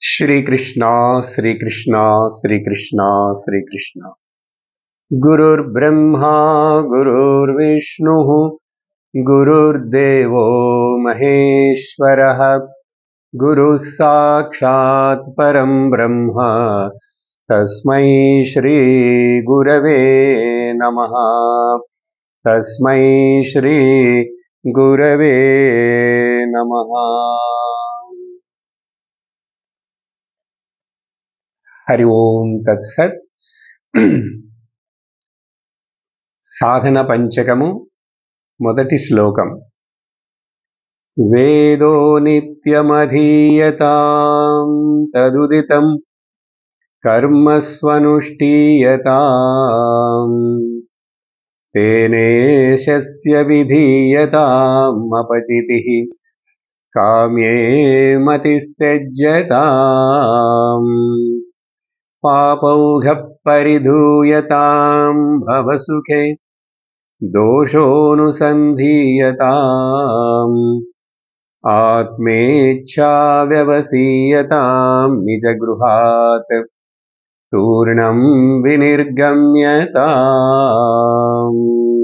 श्रीकृष्ण श्रीकृष्ण श्रीकृष्ण श्रीकृष्ण गुरुर्ब्रह्मा गुरुर्विष्णुः गुरुर्देवो महेश्वरः गुरुः साक्षात् परं ब्रह्म तस्मै श्रीगुरवे नमः तस्मै श्रीगुरवे नमः హరి ఓం తత్సత్ సాధన పంచకము మొదటి శ్లోకం వేదో నిత్యమధీయతాం తదుదితం కర్మస్వనుష్ఠీయతాం తేనేశస్య విధీయతాం అపచితిః కామ్యే మతిస్త్యజ్యతాం पापौघः परिधूयतां भवसुखे दोषोऽनुसन्धीयताम् आत्मेच्छाव्यवसीयतां निजगृहात् तूर्णं विनिर्गम्यताम्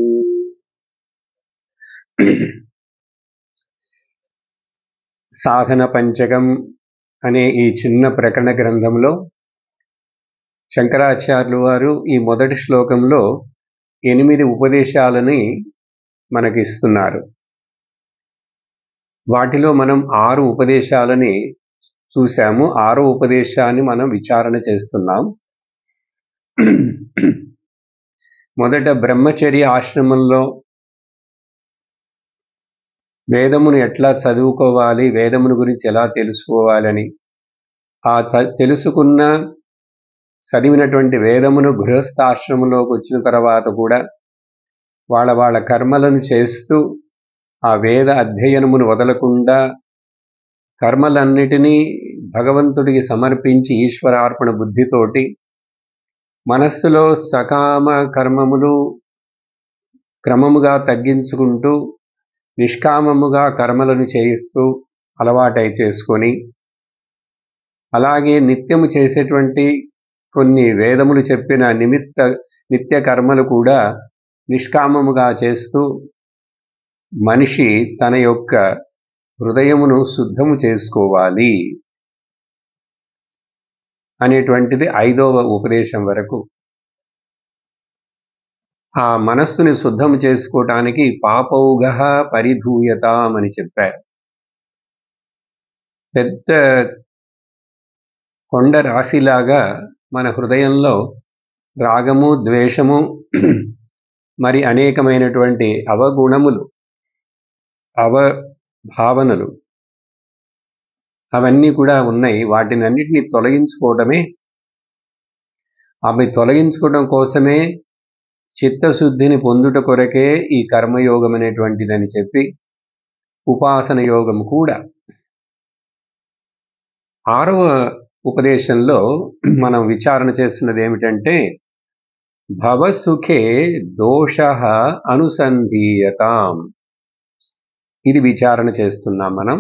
సాధన పంచకం అనే ఈ చిన్న ప్రకరణ గ్రంథంలో శంకరాచార్యులు వారు ఈ మొదటి శ్లోకంలో ఎనిమిది ఉపదేశాలని మనకి ఇస్తున్నారు వాటిలో మనం ఆరు ఉపదేశాలని చూసాము ఆరో ఉపదేశాన్ని మనం విచారణ చేస్తున్నాం మొదట బ్రహ్మచర్య ఆశ్రమంలో వేదమును ఎట్లా చదువుకోవాలి వేదమును గురించి ఎలా తెలుసుకోవాలని ఆ తెలుసుకున్న చదివినటువంటి వేదమును గృహస్థాశ్రమంలోకి వచ్చిన తర్వాత కూడా వాళ్ళ వాళ్ళ కర్మలను చేస్తూ ఆ వేద అధ్యయనమును వదలకుండా కర్మలన్నిటినీ భగవంతుడికి సమర్పించి ఈశ్వరార్పణ బుద్ధితోటి మనస్సులో సకామ కర్మములు క్రమముగా తగ్గించుకుంటూ నిష్కామముగా కర్మలను చేయిస్తూ అలవాటై చేసుకొని అలాగే నిత్యము చేసేటువంటి కొన్ని వేదములు చెప్పిన నిమిత్త నిత్య కర్మలు కూడా నిష్కామముగా చేస్తూ మనిషి తన యొక్క హృదయమును శుద్ధము చేసుకోవాలి అనేటువంటిది ఐదవ ఉపదేశం వరకు ఆ మనస్సుని శుద్ధము చేసుకోవటానికి పాపౌగ పరిధూయతాం అని చెప్పారు పెద్ద కొండ రాశిలాగా మన హృదయంలో రాగము ద్వేషము మరి అనేకమైనటువంటి అవగుణములు అవభావనలు అవన్నీ కూడా ఉన్నాయి వాటిని అన్నిటినీ తొలగించుకోవడమే అవి తొలగించుకోవడం కోసమే చిత్తశుద్ధిని పొందుట కొరకే ఈ కర్మయోగం అనేటువంటిదని చెప్పి ఉపాసన యోగం కూడా ఆరవ ఉపదేశంలో మనం విచారణ చేస్తున్నది ఏమిటంటే భవసుఖే దోష అనుసంధీయతాం ఇది విచారణ చేస్తున్నాం మనం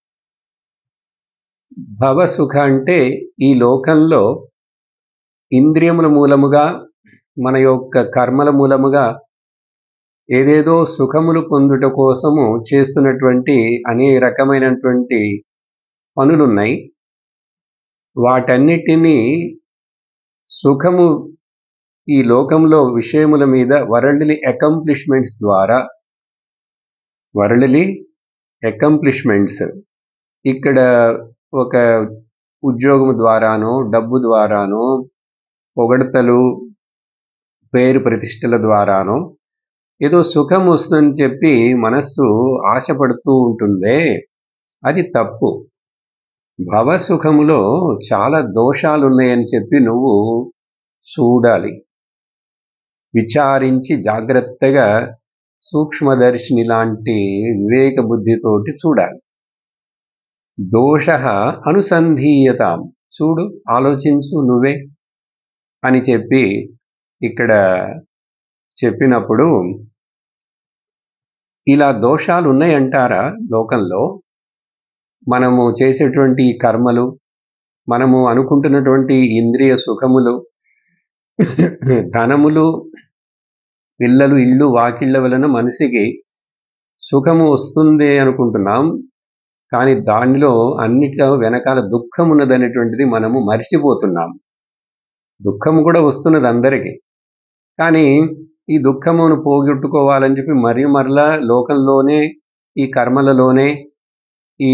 భవసుఖ అంటే ఈ లోకంలో ఇంద్రియముల మూలముగా మన యొక్క కర్మల మూలముగా ఏదేదో సుఖములు పొందుట కోసము చేస్తున్నటువంటి అనేక రకమైనటువంటి పనులున్నాయి వాటన్నిటినీ సుఖము ఈ లోకంలో విషయముల మీద వరల్డ్లీ అకంప్లిష్మెంట్స్ ద్వారా వరల్డ్లీ అకంప్లిష్మెంట్స్ ఇక్కడ ఒక ఉద్యోగం ద్వారానో డబ్బు ద్వారానో పొగడతలు పేరు ప్రతిష్టల ద్వారానో ఏదో సుఖం వస్తుందని చెప్పి మనస్సు ఆశపడుతూ ఉంటుందే అది తప్పు భవసుఖములో చాలా దోషాలు ఉన్నాయని చెప్పి నువ్వు చూడాలి విచారించి జాగ్రత్తగా సూక్ష్మదర్శిని లాంటి వివేక బుద్ధితోటి చూడాలి దోష అనుసంధీయతాం చూడు ఆలోచించు నువ్వే అని చెప్పి ఇక్కడ చెప్పినప్పుడు ఇలా దోషాలు ఉన్నాయంటారా లోకంలో మనము చేసేటువంటి ఈ కర్మలు మనము అనుకుంటున్నటువంటి ఇంద్రియ సుఖములు ధనములు పిల్లలు ఇళ్ళు వాకిళ్ళ వలన మనిషికి సుఖము వస్తుంది అనుకుంటున్నాం కానీ దానిలో అన్నిట్లో వెనకాల దుఃఖం ఉన్నదనేటువంటిది మనము మర్చిపోతున్నాం దుఃఖము కూడా వస్తున్నది అందరికీ కానీ ఈ దుఃఖమును పోగొట్టుకోవాలని చెప్పి మరి మరలా లోకంలోనే ఈ కర్మలలోనే ఈ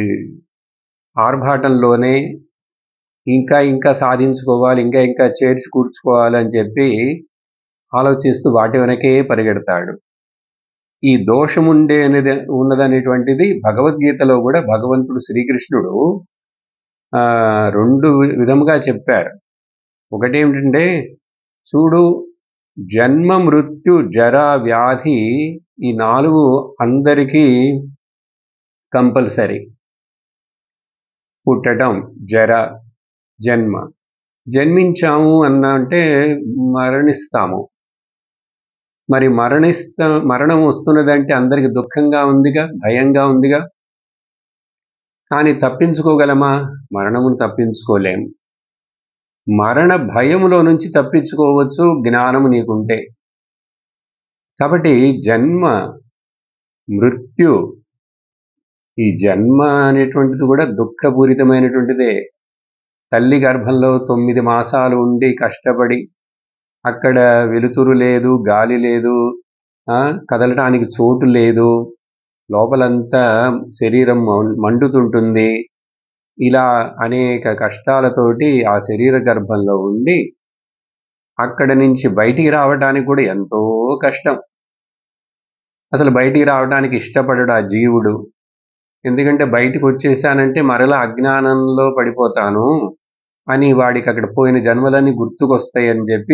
ఆర్భాటంలోనే ఇంకా ఇంకా సాధించుకోవాలి ఇంకా ఇంకా చేర్చి కూర్చుకోవాలని చెప్పి ఆలోచిస్తూ వాటి వెనకే పరిగెడతాడు ఈ దోషముండే అనేది ఉన్నదనేటువంటిది భగవద్గీతలో కూడా భగవంతుడు శ్రీకృష్ణుడు ఆ, రెండు విధముగా చెప్పారు ఒకటేమిటంటే చూడు జన్మ మృత్యు జర వ్యాధి ఈ నాలుగు అందరికీ కంపల్సరీ పుట్టడం జర జన్మ జన్మించాము అన్న అంటే మరణిస్తాము మరి మరణిస్తా మరణం వస్తున్నదంటే అందరికి దుఃఖంగా ఉందిగా భయంగా ఉందిగా కానీ తప్పించుకోగలమా మరణమును తప్పించుకోలేం మరణ భయములో నుంచి తప్పించుకోవచ్చు జ్ఞానము నీకుంటే కాబట్టి జన్మ మృత్యు ఈ జన్మ అనేటువంటిది కూడా దుఃఖపూరితమైనటువంటిదే తల్లి గర్భంలో తొమ్మిది మాసాలు ఉండి కష్టపడి అక్కడ వెలుతురు లేదు గాలి లేదు ఆ, కదలటానికి చోటు లేదు లోపలంతా శరీరం మం- మండుతుంటుంది ఇలా అనేక కష్టాలతోటి ఆ శరీర గర్భంలో ఉండి అక్కడ నుంచి బయటికి రావడానికి కూడా ఎంతో కష్టం అసలు బయటికి రావడానికి ఇష్టపడడు ఆ జీవుడు ఎందుకంటే బయటికి వచ్చేసానంటే మరలా అజ్ఞానంలో పడిపోతాను అని వాడికి అక్కడ పోయిన జన్మలన్నీ గుర్తుకొస్తాయని చెప్పి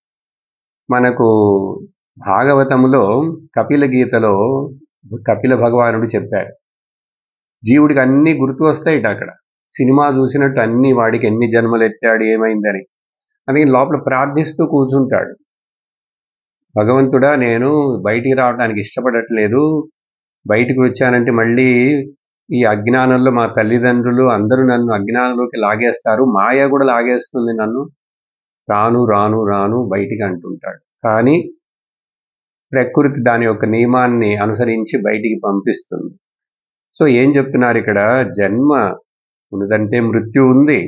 మనకు భాగవతములో కపిల గీతలో కపిల భగవానుడు చెప్పారు జీవుడికి అన్ని గుర్తు వస్తాయిట అక్కడ సినిమా చూసినట్టు అన్ని వాడికి ఎన్ని జన్మలు ఎత్తాడు ఏమైందని అందుకని లోపల ప్రార్థిస్తూ కూర్చుంటాడు భగవంతుడా నేను బయటికి రావడానికి ఇష్టపడట్లేదు బయటికి వచ్చానంటే మళ్ళీ ఈ అజ్ఞానంలో మా తల్లిదండ్రులు అందరూ నన్ను అజ్ఞానంలోకి లాగేస్తారు మాయ కూడా లాగేస్తుంది నన్ను రాను రాను రాను బయటికి అంటుంటాడు కానీ ప్రకృతి దాని యొక్క నియమాన్ని అనుసరించి బయటికి పంపిస్తుంది సో ఏం చెప్తున్నారు ఇక్కడ జన్మ ఉన్నదంటే మృత్యు ఉంది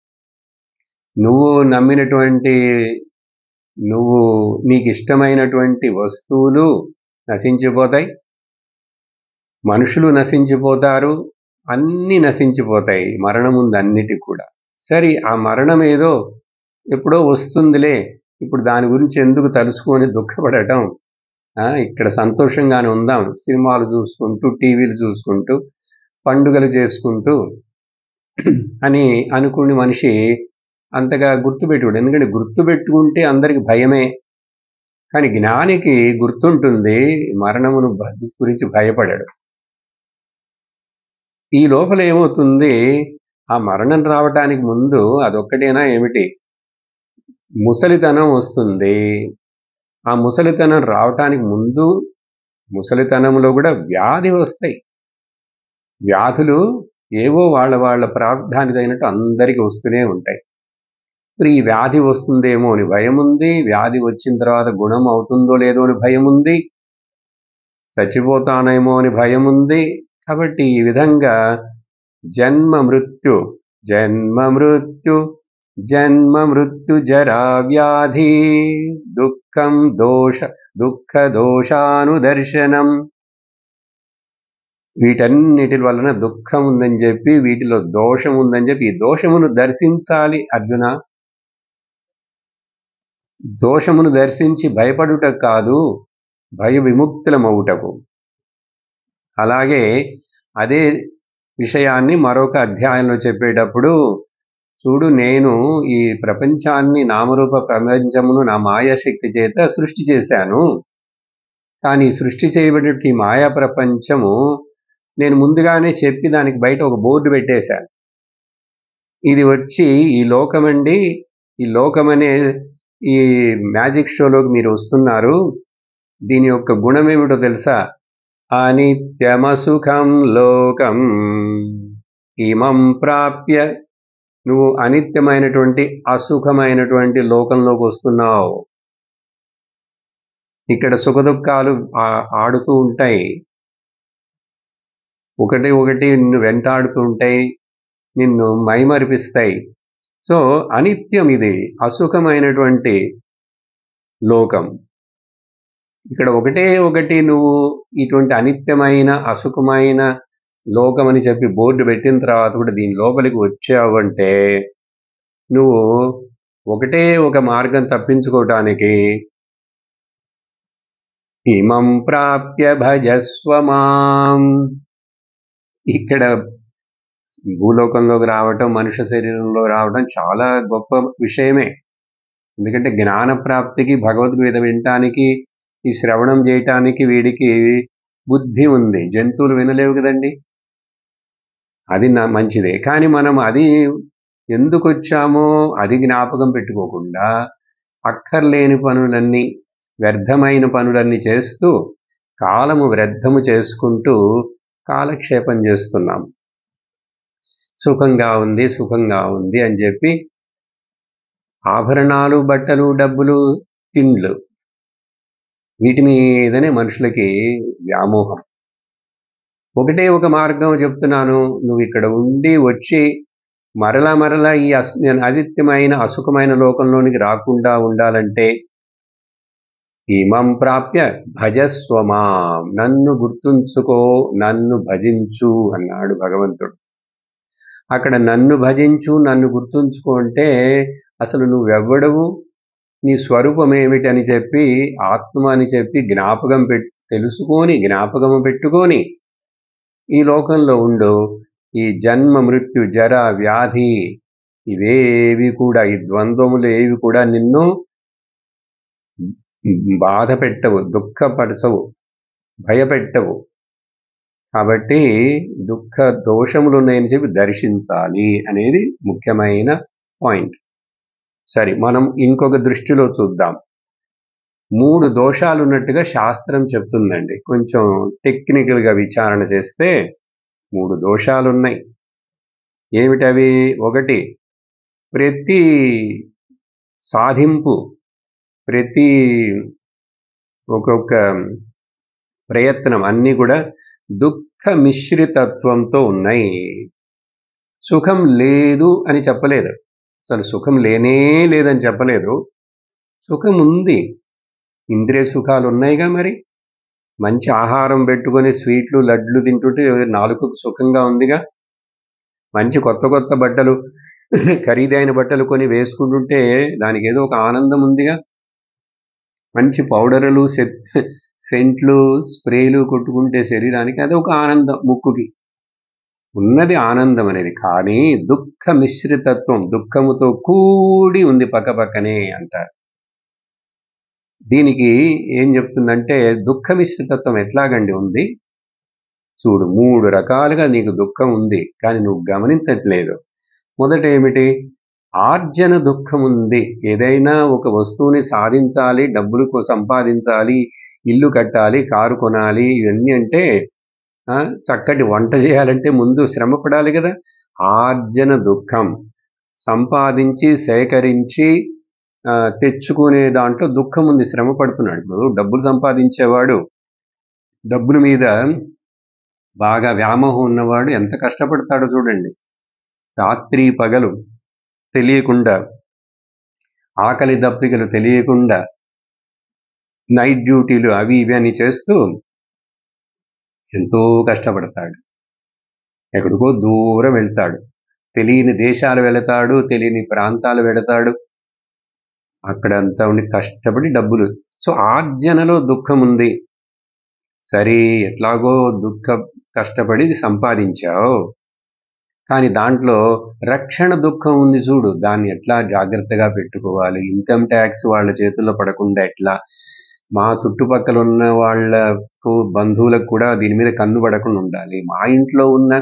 నువ్వు నమ్మినటువంటి నువ్వు నీకు ఇష్టమైనటువంటి వస్తువులు నశించిపోతాయి మనుషులు నశించిపోతారు అన్నీ నశించిపోతాయి మరణం ఉంది అన్నిటికి కూడా సరే ఆ మరణం ఏదో ఎప్పుడో వస్తుందిలే ఇప్పుడు దాని గురించి ఎందుకు తలుసుకొని దుఃఖపడటం ఆ, ఇక్కడ సంతోషంగానే ఉందాం సినిమాలు చూసుకుంటూ టీవీలు చూసుకుంటూ పండుగలు చేసుకుంటూ అని అనుకుని మనిషి అంతగా గుర్తుపెట్టుకోడు ఎందుకంటే గుర్తుపెట్టుకుంటే అందరికి భయమే కానీ జ్ఞానికి గుర్తుంటుంది మరణమును భ- గురించి భయపడాడు ఈ లోపల ఏమవుతుంది ఆ మరణం రావటానికి ముందు అదొక్కటేనా ఏమిటి ముసలితనం వస్తుంది ఆ ముసలితనం రావటానికి ముందు ముసలితనంలో కూడా వ్యాధి వస్తాయి వ్యాధులు ఏవో వాళ్ళ వాళ్ళ ప్రార్థానికి తగినట్టు అందరికీ వస్తూనే ఉంటాయి మరి ఈ వ్యాధి వస్తుందేమో అని భయం ఉంది వ్యాధి వచ్చిన తర్వాత గుణం అవుతుందో లేదో అని భయం ఉంది చచ్చిపోతానేమో అని భయం ఉంది కాబట్టి ఈ విధంగా జన్మ మృత్యు జన్మ మృత్యు జన్మ మృత్యు జరా వ్యాధి దుఃఖం దోష దుఃఖ దోషానుదర్శనం వీటన్నిటి వలన దుఃఖం ఉందని చెప్పి వీటిలో దోషం ఉందని చెప్పి ఈ దోషమును దర్శించాలి అర్జున దోషమును దర్శించి భయపడుట కాదు భయ విముక్తులమవుటకు అలాగే అదే విషయాన్ని మరొక అధ్యాయంలో చెప్పేటప్పుడు చూడు నేను ఈ ప్రపంచాన్ని నామరూప ప్రపంచమును నా మాయాశక్తి చేత సృష్టి చేశాను కానీ సృష్టి చేయబడిన ఈ మాయా ప్రపంచము నేను ముందుగానే చెప్పి దానికి బయట ఒక బోర్డు పెట్టేశాను ఇది వచ్చి ఈ లోకమండి ఈ లోకమనే ఈ మ్యాజిక్ షోలోకి మీరు వస్తున్నారు దీని యొక్క గుణం ఏమిటో తెలుసా అనిత్యమసుఖం లోకం ఇమం ప్రాప్య నువ్వు అనిత్యమైనటువంటి అసుఖమైనటువంటి లోకంలోకి వస్తున్నావు ఇక్కడ సుఖదుఖాలు ఆ- ఆడుతూ ఉంటాయి ఒకటి ఒకటి నిన్ను వెంటాడుతూ ఉంటాయి నిన్ను మైమరిపిస్తాయి సో అనిత్యం ఇది అసుఖమైనటువంటి లోకం ఇక్కడ ఒకటే ఒకటి నువ్వు ఇటువంటి అనిత్యమైన అసుఖమైన లోకం అని చెప్పి బోర్డు పెట్టిన తర్వాత కూడా దీని లోపలికి వచ్చావు అంటే నువ్వు ఒకటే ఒక మార్గం తప్పించుకోవటానికి ఇమం ప్రాప్య భజస్వ మాం ఇక్కడ భూలోకంలోకి రావటం మనుష్య శరీరంలో రావటం చాలా గొప్ప విషయమే ఎందుకంటే జ్ఞాన ప్రాప్తికి భగవద్గీత వినటానికి ఈ శ్రవణం చేయటానికి వీడికి బుద్ధి ఉంది జంతువులు వినలేవు కదండి అది నా మంచిదే కానీ మనం అది ఎందుకు వచ్చామో అది జ్ఞాపకం పెట్టుకోకుండా అక్కర్లేని పనులన్నీ వ్యర్థమైన పనులన్నీ చేస్తూ కాలము వ్యర్థము చేసుకుంటూ కాలక్షేపం చేస్తున్నాం సుఖంగా ఉంది సుఖంగా ఉంది అని చెప్పి ఆభరణాలు బట్టలు డబ్బులు తిండ్లు వీటి మీదనే మనుషులకి వ్యామోహం ఒకటే ఒక మార్గం చెప్తున్నాను నువ్వు ఇక్కడ ఉండి వచ్చి మరలా మరలా ఈ అస్ అదిత్యమైన అసుఖమైన లోకంలోనికి రాకుండా ఉండాలంటే ఇమం ప్రాప్య భజస్వమాం నన్ను గుర్తుంచుకో నన్ను భజించు అన్నాడు భగవంతుడు అక్కడ నన్ను భజించు నన్ను గుర్తుంచుకో అంటే అసలు నువ్వెవ్వడవు నీ స్వరూపం ఏమిటని చెప్పి ఆత్మ అని చెప్పి జ్ఞాపకం పెట్ తెలుసుకొని జ్ఞాపకము పెట్టుకొని ఈ లోకంలో ఉండు ఈ జన్మ మృత్యు జర వ్యాధి ఇవేవి కూడా ఈ ద్వంద్వములు ఏవి కూడా నిన్ను బాధ పెట్టవు దుఃఖపరచవు భయపెట్టవు కాబట్టి దుఃఖ దోషములు ఉన్నాయని చెప్పి దర్శించాలి అనేది ముఖ్యమైన పాయింట్ సరే మనం ఇంకొక దృష్టిలో చూద్దాం మూడు దోషాలు ఉన్నట్టుగా శాస్త్రం చెప్తుందండి కొంచెం టెక్నికల్గా విచారణ చేస్తే మూడు దోషాలు ఉన్నాయి ఏమిటవి ఒకటి ప్రతి సాధింపు ప్రతి ఒక్కొక్క ప్రయత్నం అన్నీ కూడా దుఃఖ మిశ్రితత్వంతో ఉన్నాయి సుఖం లేదు అని చెప్పలేదు అసలు సుఖం లేనే లేదని చెప్పలేదు సుఖం ఉంది ఇంద్రియ సుఖాలు ఉన్నాయిగా మరి మంచి ఆహారం పెట్టుకొని స్వీట్లు లడ్లు తింటుంటే నాలుగు సుఖంగా ఉందిగా మంచి కొత్త కొత్త బట్టలు ఖరీదైన బట్టలు కొని వేసుకుంటుంటే దానికి ఏదో ఒక ఆనందం ఉందిగా మంచి పౌడర్లు సెంట్లు స్ప్రేలు కొట్టుకుంటే శరీరానికి అది ఒక ఆనందం ముక్కుకి ఉన్నది ఆనందం అనేది కానీ దుఃఖ మిశ్రితత్వం దుఃఖముతో కూడి ఉంది పక్కపక్కనే అంటారు దీనికి ఏం చెప్తుందంటే దుఃఖ మిశ్రితత్వం ఎట్లాగండి ఉంది చూడు మూడు రకాలుగా నీకు దుఃఖం ఉంది కానీ నువ్వు గమనించట్లేదు మొదట ఏమిటి ఆర్జన దుఃఖం ఉంది ఏదైనా ఒక వస్తువుని సాధించాలి డబ్బులు కో- సంపాదించాలి ఇల్లు కట్టాలి కారు కొనాలి ఇవన్నీ అంటే ఆ, చక్కటి వంట చేయాలంటే ముందు శ్రమ పడాలి కదా ఆర్జన దుఃఖం సంపాదించి సేకరించి ఆ, తెచ్చుకునే దాంట్లో దుఃఖం ఉంది శ్రమ పడుతున్నాడు ఇప్పుడు డబ్బులు సంపాదించేవాడు డబ్బుల మీద బాగా వ్యామోహం ఉన్నవాడు ఎంత కష్టపడతాడో చూడండి రాత్రి పగలు తెలియకుండా ఆకలి దప్పికలు తెలియకుండా నైట్ డ్యూటీలు అవి ఇవి అని చేస్తూ ఎంతో కష్టపడతాడు ఎక్కడికో దూరం వెళ్తాడు తెలియని దేశాలు వెళతాడు తెలియని ప్రాంతాలు వెళతాడు అక్కడంతా ఉండి కష్టపడి డబ్బులు సో ఆర్జనలో దుఃఖం ఉంది సరే ఎట్లాగో దుఃఖ కష్టపడి సంపాదించావు కానీ దాంట్లో రక్షణ దుఃఖం ఉంది చూడు దాన్ని ఎట్లా జాగ్రత్తగా పెట్టుకోవాలి ఇన్కమ్ ట్యాక్స్ వాళ్ళ చేతుల్లో పడకుండా ఎట్లా మా చుట్టుపక్కల ఉన్న వాళ్ళకు బంధువులకు కూడా దీని మీద కన్ను పడకుండా ఉండాలి మా ఇంట్లో ఉన్న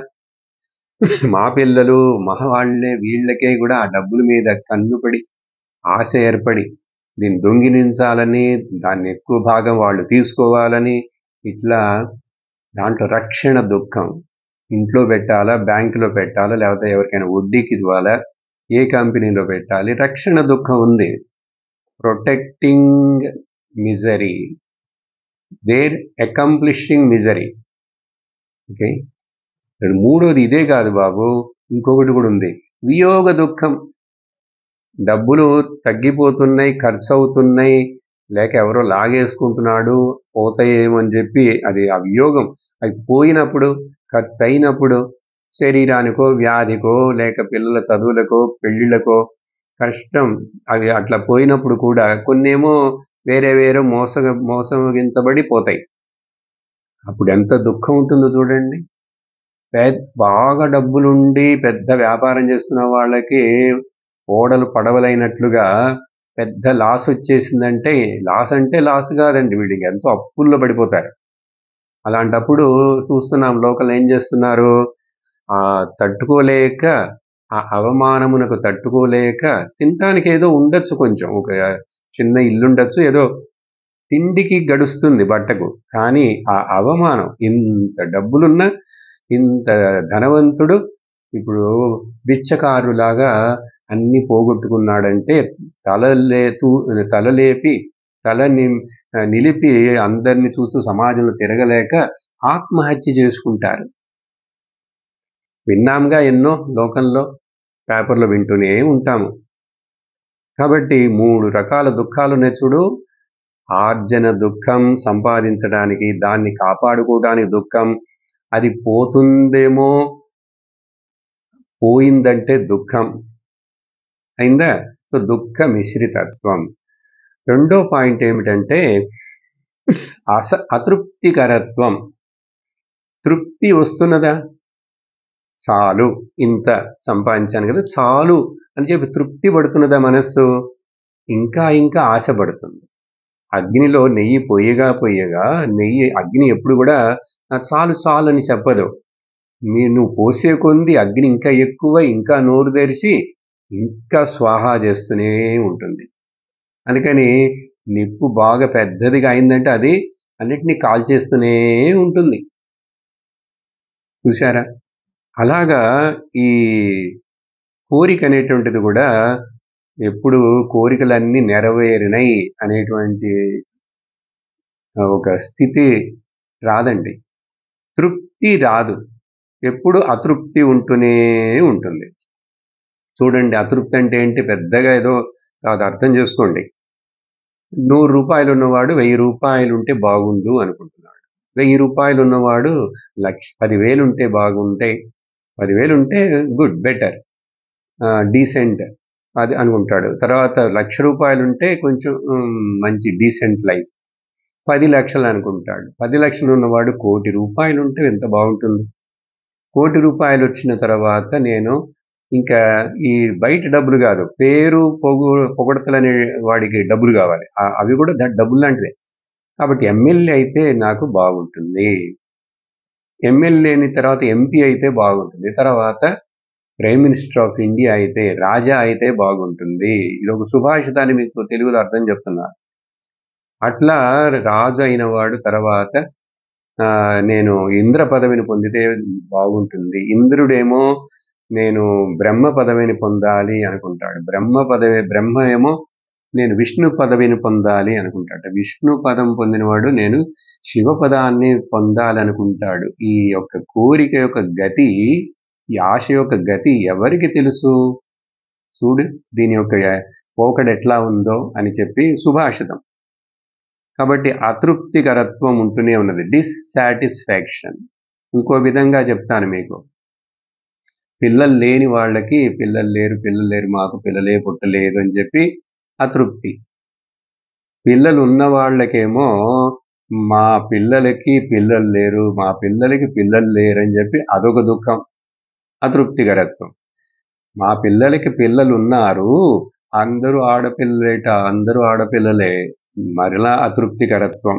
మా పిల్లలు మా వాళ్ళే వీళ్ళకే కూడా ఆ డబ్బుల మీద కన్ను పడి ఆశ ఏర్పడి దీన్ని దొంగిలించాలని దాన్ని ఎక్కువ భాగం వాళ్ళు తీసుకోవాలని ఇట్లా దాంట్లో రక్షణ దుఃఖం ఇంట్లో పెట్టాలా బ్యాంకులో పెట్టాలా లేకపోతే ఎవరికైనా వడ్డీకి ఇవ్వాలా ఏ కంపెనీలో పెట్టాలి రక్షణ దుఃఖం ఉంది protecting misery there accomplishing misery okay ఇక్కడ మూడోది ఇదే కాదు బాబు ఇంకొకటి కూడా ఉంది వియోగ దుఃఖం డబ్బులు తగ్గిపోతున్నాయి ఖర్చు అవుతున్నాయి లేక ఎవరో లాగేసుకుంటున్నాడు పోతాయేమని చెప్పి అది ఆ వియోగం అది పోయినప్పుడు ఖర్చు అయినప్పుడు శరీరానికో వ్యాధికో లేక పిల్లల చదువులకో పెళ్ళిళ్ళకో కష్టం అవి అట్లా పోయినప్పుడు కూడా కొన్నేమో వేరే వేరే మోస మోసగించబడి పోతాయి అప్పుడు ఎంత దుఃఖం ఉంటుందో చూడండి పెద్ద బాగా డబ్బులుండి పెద్ద వ్యాపారం చేస్తున్న వాళ్ళకి ఓడలు పడవలైనట్లుగా పెద్ద లాస్ వచ్చేసిందంటే లాస్ అంటే లాస్ కాదండి వీడికి ఎంతో అప్పుల్లో పడిపోతారు అలాంటప్పుడు చూస్తున్నాం లోకల్ ఏం చేస్తున్నారు ఆ తట్టుకోలేక ఆ అవమానమునకు తట్టుకోలేక తినటానికి ఏదో ఉండొచ్చు కొంచెం ఒక చిన్న ఇల్లుండొచ్చు ఏదో తిండికి గడుస్తుంది బట్టకు కానీ ఆ అవమానం ఇంత డబ్బులున్న ఇంత ధనవంతుడు ఇప్పుడు బిచ్చకారులాగా అన్ని పోగొట్టుకున్నాడంటే తలలేతూ తలలేపి తల నిలిపి అందరిని చూస్తూ సమాజంలో తిరగలేక ఆత్మహత్య చేసుకుంటారు విన్నాంగా ఎన్నో లోకంలో పేపర్లో వింటూనే ఉంటాము కాబట్టి మూడు రకాల దుఃఖాలు నెచ్చుడు ఆర్జన దుఃఖం సంపాదించడానికి దాన్ని కాపాడుకోవడానికి దుఃఖం అది పోతుందేమో పోయిందంటే దుఃఖం అయిందా సో దుఃఖ మిశ్రితత్వం రెండో పాయింట్ ఏమిటంటే అస అతృప్తికరత్వం తృప్తి వస్తున్నదా చాలు ఇంత సంపాదించాను కదా చాలు అని చెప్పి తృప్తి పడుతున్నదా మనస్సు ఇంకా ఇంకా ఆశపడుతుంది అగ్నిలో నెయ్యి పొయ్యగా పొయ్యగా నెయ్యి అగ్ని ఎప్పుడు కూడా చాలు చాలు అని చెప్పదు మీరు నువ్వు పోసే కొంది అగ్ని ఇంకా ఎక్కువ ఇంకా నోరు తెరిచి ఇంకా స్వాహా చేస్తూనే ఉంటుంది అందుకని నిప్పు బాగా పెద్దదిగా అయిందంటే అది అన్నిటినీ కాల్చేస్తూనే ఉంటుంది చూసారా అలాగా ఈ కోరిక అనేటువంటిది కూడా ఎప్పుడు కోరికలన్నీ నెరవేరినాయి అనేటువంటి ఒక స్థితి రాదండి తృప్తి రాదు ఎప్పుడు అతృప్తి ఉంటూనే ఉంటుంది చూడండి అతృప్తి అంటే ఏంటి పెద్దగా ఏదో కాదు అర్థం చేసుకోండి నూరు రూపాయలు ఉన్నవాడు వెయ్యి రూపాయలు ఉంటే బాగుండు అనుకుంటున్నాడు వెయ్యి రూపాయలు ఉన్నవాడు లక్ష పదివేలు ఉంటే బాగుంటాయి పదివేలు ఉంటే గుడ్ బెటర్ డీసెంట్ అది అనుకుంటాడు తర్వాత లక్ష రూపాయలు ఉంటే కొంచెం మంచి డీసెంట్ లైఫ్ పది లక్షలు అనుకుంటాడు పది లక్షలు ఉన్నవాడు కోటి రూపాయలు ఉంటే ఎంత బాగుంటుంది కోటి రూపాయలు వచ్చిన తర్వాత నేను ఇంకా ఈ బయట డబ్బులు కాదు పేరు పొగు పొగడతలనే వాడికి డబ్బులు కావాలి అవి కూడా డబ్బులు లాంటివే కాబట్టి ఎమ్మెల్యే అయితే నాకు బాగుంటుంది ఎమ్మెల్యేని తర్వాత ఎంపీ అయితే బాగుంటుంది తర్వాత ప్రైమ్ మినిస్టర్ ఆఫ్ ఇండియా అయితే రాజా అయితే బాగుంటుంది ఇది ఒక సుభాషితాన్ని మీకు తెలుగులో అర్థం చెప్తున్నా అట్లా రాజు అయిన వాడు తర్వాత నేను ఇంద్ర పదవిని పొందితే బాగుంటుంది ఇంద్రుడేమో నేను బ్రహ్మ పదవిని పొందాలి అనుకుంటాడు బ్రహ్మ పదవి బ్రహ్మ ఏమో నేను విష్ణు పదవిని పొందాలి అనుకుంటాడు విష్ణు పదం పొందినవాడు నేను శివ పదాన్ని పొందాలనుకుంటాడు ఈ యొక్క కోరిక యొక్క గతి ఈ ఆశ యొక్క గతి ఎవరికి తెలుసు చూడు దీని యొక్క పోకడ ఎట్లా ఉందో అని చెప్పి సుభాషితం కాబట్టి అతృప్తికరత్వం ఉంటూనే ఉన్నది డిస్సాటిస్ఫాక్షన్ ఇంకో విధంగా చెప్తాను మీకు పిల్లలు లేని వాళ్ళకి పిల్లలు లేరు పిల్లలు లేరు మాకు పిల్లలే పుట్టలేదు అని చెప్పి అతృప్తి పిల్లలు ఉన్న వాళ్ళకేమో మా పిల్లలకి పిల్లలు లేరు మా పిల్లలకి పిల్లలు లేరు అని చెప్పి అదొక దుఃఖం అతృప్తికరత్వం మా పిల్లలకి పిల్లలు ఉన్నారు అందరూ ఆడపిల్లలేట అందరూ ఆడపిల్లలే మరలా అతృప్తికరత్వం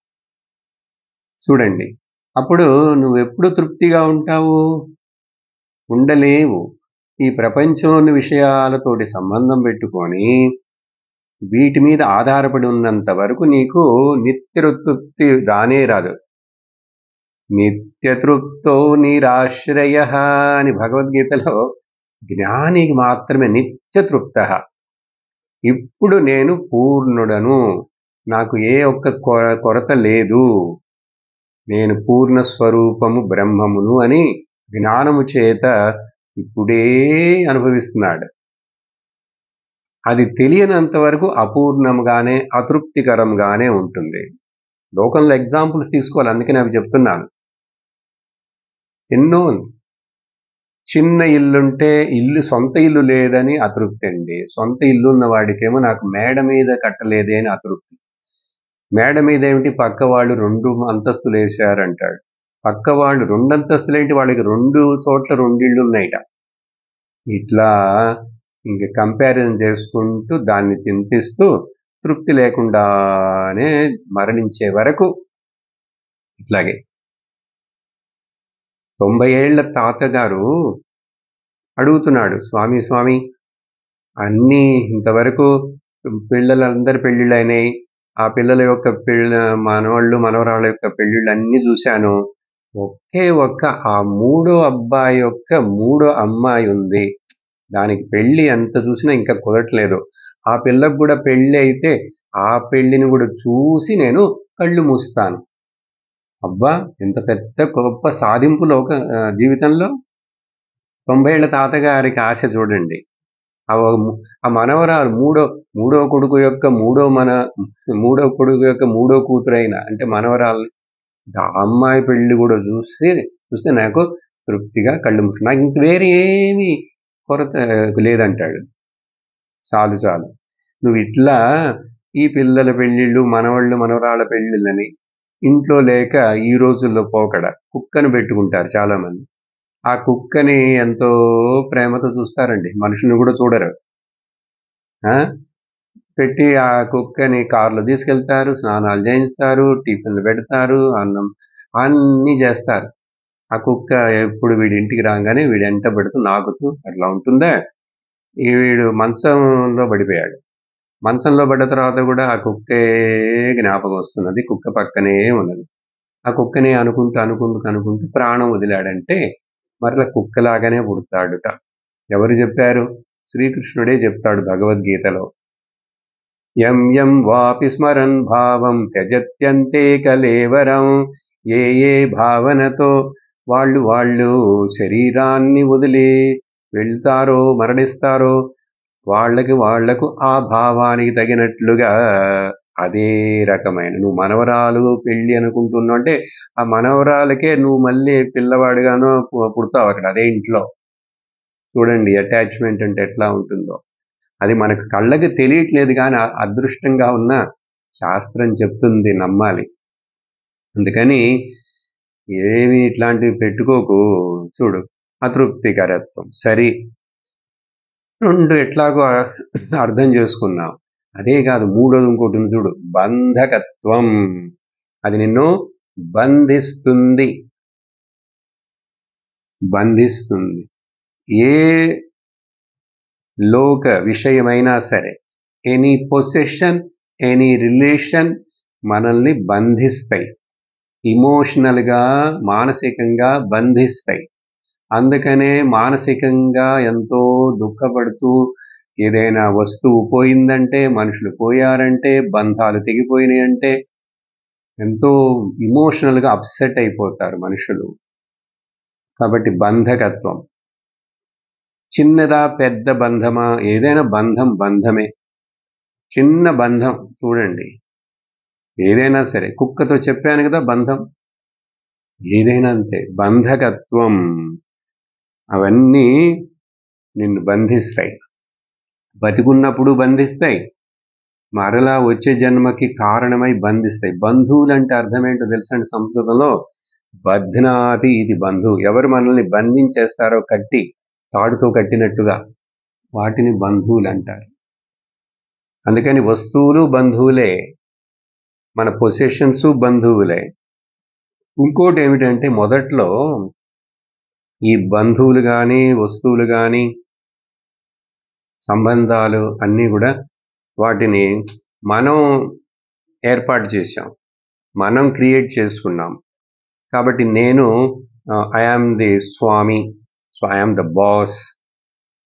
చూడండి అప్పుడు నువ్వు ఎప్పుడు తృప్తిగా ఉంటావు ఉండలేవు ఈ ప్రపంచంలోని విషయాలతోటి సంబంధం పెట్టుకొని వీటి మీద ఆధారపడి ఉన్నంత వరకు నీకు నిత్యతృప్తి రానే రాదు నిత్యతృప్తో నిరాశ్రయ అని భగవద్గీతలో జ్ఞానికి మాత్రమే నిత్యతృప్త ఇప్పుడు నేను పూర్ణుడను నాకు ఏ ఒక్క కొ- కొరత లేదు నేను పూర్ణ స్వరూపము బ్రహ్మమును అని జ్ఞానము చేత ఇప్పుడే అనుభవిస్తున్నాడు అది తెలియనంత వరకు అపూర్ణంగానే అతృప్తికరంగానే ఉంటుంది లోకంలో ఎగ్జాంపుల్స్ తీసుకోవాలి అందుకని అవి చెప్తున్నాను ఎన్నో చిన్న ఇల్లుంటే ఇల్లు సొంత ఇల్లు లేదని అతృప్తి అండి సొంత ఇల్లు ఉన్న వాడికేమో నాకు మేడ మీద కట్టలేదే అని అతృప్తి మేడ మీద ఏమిటి పక్క వాళ్ళు రెండు అంతస్తులు వేశారంటాడు పక్క వాళ్ళు రెండు అంతస్తులు ఏంటి వాళ్ళకి రెండు చోట్ల రెండు ఇళ్ళు ఉన్నాయిట ఇట్లా ఇంక కంపారిజన్ చేసుకుంటూ దాన్ని చింతిస్తూ తృప్తి లేకుండానే మరణించే వరకు ఇట్లాగే తొంభై ఏళ్ల తాతగారు అడుగుతున్నాడు స్వామి స్వామి అన్నీ ఇంతవరకు పిల్లలందరి పెళ్ళిళ్ళు అయినాయి ఆ పిల్లల యొక్క పిల్ల మనవాళ్ళు మనవరాళ్ళ యొక్క పెళ్ళిళ్ళు అన్నీ చూశాను ఒకే ఒక్క ఆ మూడో అబ్బాయి యొక్క మూడో అమ్మాయి ఉంది దానికి పెళ్లి ఎంత చూసినా ఇంకా కుదరట్లేదు ఆ పిల్లకు కూడా పెళ్లి అయితే ఆ పెళ్లిని కూడా చూసి నేను కళ్ళు మూస్తాను అబ్బా ఎంత పెద్ద గొప్ప సాధింపు లోక ఆ, జీవితంలో తొంభై ఏళ్ల తాతగారికి ఆశ చూడండి ఆ ము- ఆ మనవరాలు మూడో మూడో కొడుకు యొక్క మూడో మన మూడో కొడుకు యొక్క మూడో కూతురైన అంటే మనవరాలు ఆ అమ్మాయి పెళ్లి కూడా చూస్తే చూస్తే నాకు తృప్తిగా కళ్ళు మూసుకుని నాకు ఇంక వేరే ఏమీ కొరత లేదంటాడు చాలు చాలు నువ్వు ఇట్లా ఈ పిల్లల పెళ్ళిళ్ళు మనవాళ్ళు మనవరాళ్ళ పెళ్ళిళ్ళని ఇంట్లో లేక ఈ రోజుల్లో పోకడ కుక్కను పెట్టుకుంటారు చాలా మంది ఆ కుక్కని ఎంతో ప్రేమతో చూస్తారండి మనుషుని కూడా చూడరు ఆ? పెట్టి ఆ కుక్కని కారులో తీసుకెళ్తారు స్నానాలు చేయిస్తారు టిఫిన్లు పెడతారు అన్నం అన్నీ చేస్తారు ఆ కుక్క ఎప్పుడు వీడి ఇంటికి రాగానే వీడు ఎంట పెడుతూ నాకుతూ అట్లా ఉంటుందా ఈ వీడు మంచంలో పడిపోయాడు మంచంలో పడ్డ తర్వాత కూడా ఆ కుక్కే జ్ఞాపకం వస్తున్నది కుక్క పక్కనే ఉన్నది ఆ కుక్కనే అనుకుంటూ అనుకుంటూ అనుకుంటూ ప్రాణం వదిలాడంటే మరలా కుక్కలాగానే పుడతాడుట ఎవరు చెప్పారు శ్రీకృష్ణుడే చెప్తాడు భగవద్గీతలో యం యం వాపి స్మరన్ భావం త్యజత్యంతే కలేవరం ఏ ఏ భావనతో వాళ్ళు వాళ్ళు శరీరాన్ని వదిలి వెళ్తారో మరణిస్తారో వాళ్ళకి వాళ్లకు ఆ భావానికి తగినట్లుగా అదే రకమైన నువ్వు మనవరాలు పెళ్లి అనుకుంటున్నావు అంటే ఆ మనవరాలకే నువ్వు మళ్ళీ పిల్లవాడిగానో పు- పుడతావు అక్కడ అదే ఇంట్లో చూడండి అటాచ్మెంట్ అంటే ఎట్లా ఉంటుందో అది మనకు కళ్ళకి తెలియట్లేదు కానీ ఆ అదృష్టంగా ఉన్న శాస్త్రం చెప్తుంది నమ్మాలి అందుకని ఏమి ఇట్లాంటివి పెట్టుకోకు చూడు అతృప్తికరత్వం సరి రెండు ఎట్లాగో అర్థం చేసుకున్నాం అదే కాదు మూడోది ఇంకోటి ఉంది చూడు బంధకత్వం అది నిన్ను బంధిస్తుంది బంధిస్తుంది ఏ లోక విషయమైనా సరే ఎనీ పొసెషన్ ఎనీ రిలేషన్ మనల్ని బంధిస్తాయి ఇమోషనల్గా మానసికంగా బంధిస్తాయి అందుకనే మానసికంగా ఎంతో దుఃఖపడుతూ ఏదైనా వస్తువు పోయిందంటే మనుషులు పోయారంటే బంధాలు తెగిపోయినాయి అంటే ఎంతో ఇమోషనల్గా అప్సెట్ అయిపోతారు మనుషులు కాబట్టి బంధకత్వం చిన్నదా పెద్ద బంధమా ఏదైనా బంధం బంధమే చిన్న బంధం చూడండి ఏదైనా సరే కుక్కతో చెప్పాను కదా బంధం ఏదైనా అంతే బంధకత్వం అవన్నీ నిన్ను బంధిస్తాయి బతికున్నప్పుడు బంధిస్తాయి మరలా వచ్చే జన్మకి కారణమై బంధిస్తాయి బంధువులు అంటే అర్థం ఏంటో తెలుసండి సంస్కృతంలో బధ్నాతి ఇది బంధువు ఎవరు మనల్ని బంధించేస్తారో కట్టి తాడుతో కట్టినట్టుగా వాటిని బంధువులు అంటారు అందుకని వస్తువులు బంధువులే మన పొసెషన్స్ బంధువులే ఇంకోటి ఏమిటంటే మొదట్లో ఈ బంధువులు కానీ వస్తువులు కానీ సంబంధాలు అన్నీ కూడా వాటిని మనం ఏర్పాటు చేశాం మనం క్రియేట్ చేసుకున్నాం కాబట్టి నేను I am the swami so I am the boss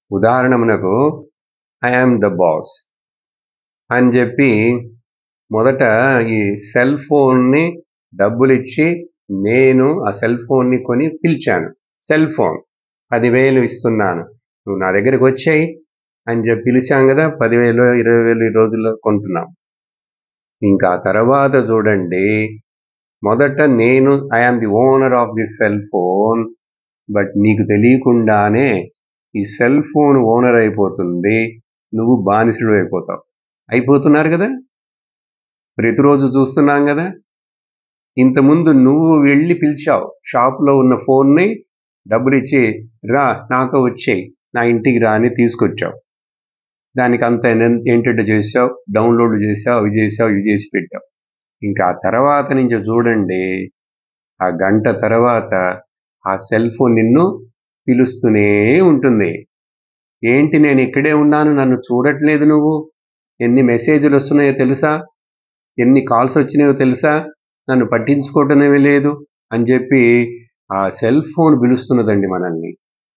ఉదాహరణమునకు ఐ యామ్ ద బాస్ అని చెప్పి మొదట ఈ సెల్ ఫోన్ని డబ్బులు ఇచ్చి నేను ఆ సెల్ ఫోన్ని కొని పిలిచాను సెల్ ఫోన్ పదివేలు ఇస్తున్నాను నువ్వు నా దగ్గరికి వచ్చాయి అని చెప్పి పిలిచాం కదా పదివేలు ఇరవై వేలు ఈ రోజుల్లో కొంటున్నాం ఇంకా తర్వాత చూడండి మొదట నేను I am the owner of the cell phone but నీకు తెలియకుండానే ఈ సెల్ ఫోన్ ఓనర్ అయిపోతుంది నువ్వు బానిసుడు అయిపోతావు అయిపోతున్నారు కదా ప్రతిరోజు చూస్తున్నాం కదా ఇంతకుముందు నువ్వు వెళ్ళి పిలిచావు షాప్లో ఉన్న ఫోన్ని డబ్బులు ఇచ్చి రా నాతో వచ్చేయి నా ఇంటికి రా అని తీసుకొచ్చావు దానికి అంత ఎన్- ఏంటంటే చేసావు డౌన్లోడ్ చేసావు అవి చేసావు ఇవి చేసి పెట్టావు ఇంకా ఆ తర్వాత నుంచి చూడండి ఆ గంట తర్వాత ఆ సెల్ ఫోన్ నిన్ను పిలుస్తూనే ఉంటుంది ఏంటి నేను ఇక్కడే ఉన్నాను నన్ను చూడట్లేదు నువ్వు ఎన్ని మెసేజ్లు వస్తున్నాయో తెలుసా ఎన్ని కాల్స్ వచ్చినాయో తెలుసా నన్ను పట్టించుకోవటమే లేదు అని చెప్పి ఆ సెల్ ఫోన్ పిలుస్తున్నదండి మనల్ని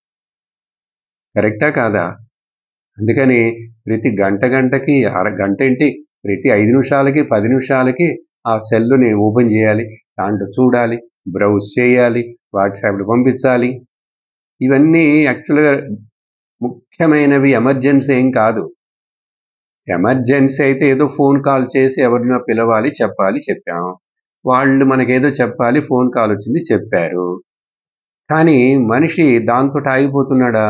కరెక్టా కాదా అందుకని ప్రతి గంట గంటకి అర గంట ఏంటి ప్రతి ఐదు నిమిషాలకి పది నిమిషాలకి ఆ సెల్లుని ఓపెన్ చేయాలి దాంట్లో చూడాలి బ్రౌజ్ చేయాలి వాట్సాప్లో పంపించాలి ఇవన్నీ యాక్చువల్గా ముఖ్యమైనవి ఎమర్జెన్సీ ఏం కాదు ఎమర్జెన్సీ అయితే ఏదో ఫోన్ కాల్ చేసి ఎవరినో పిలవాలి చెప్పాలి చెప్పాం వాళ్ళు మనకేదో చెప్పాలి ఫోన్ కాల్ వచ్చింది చెప్పారు కానీ మనిషి దాంతో ఆగిపోతున్నాడా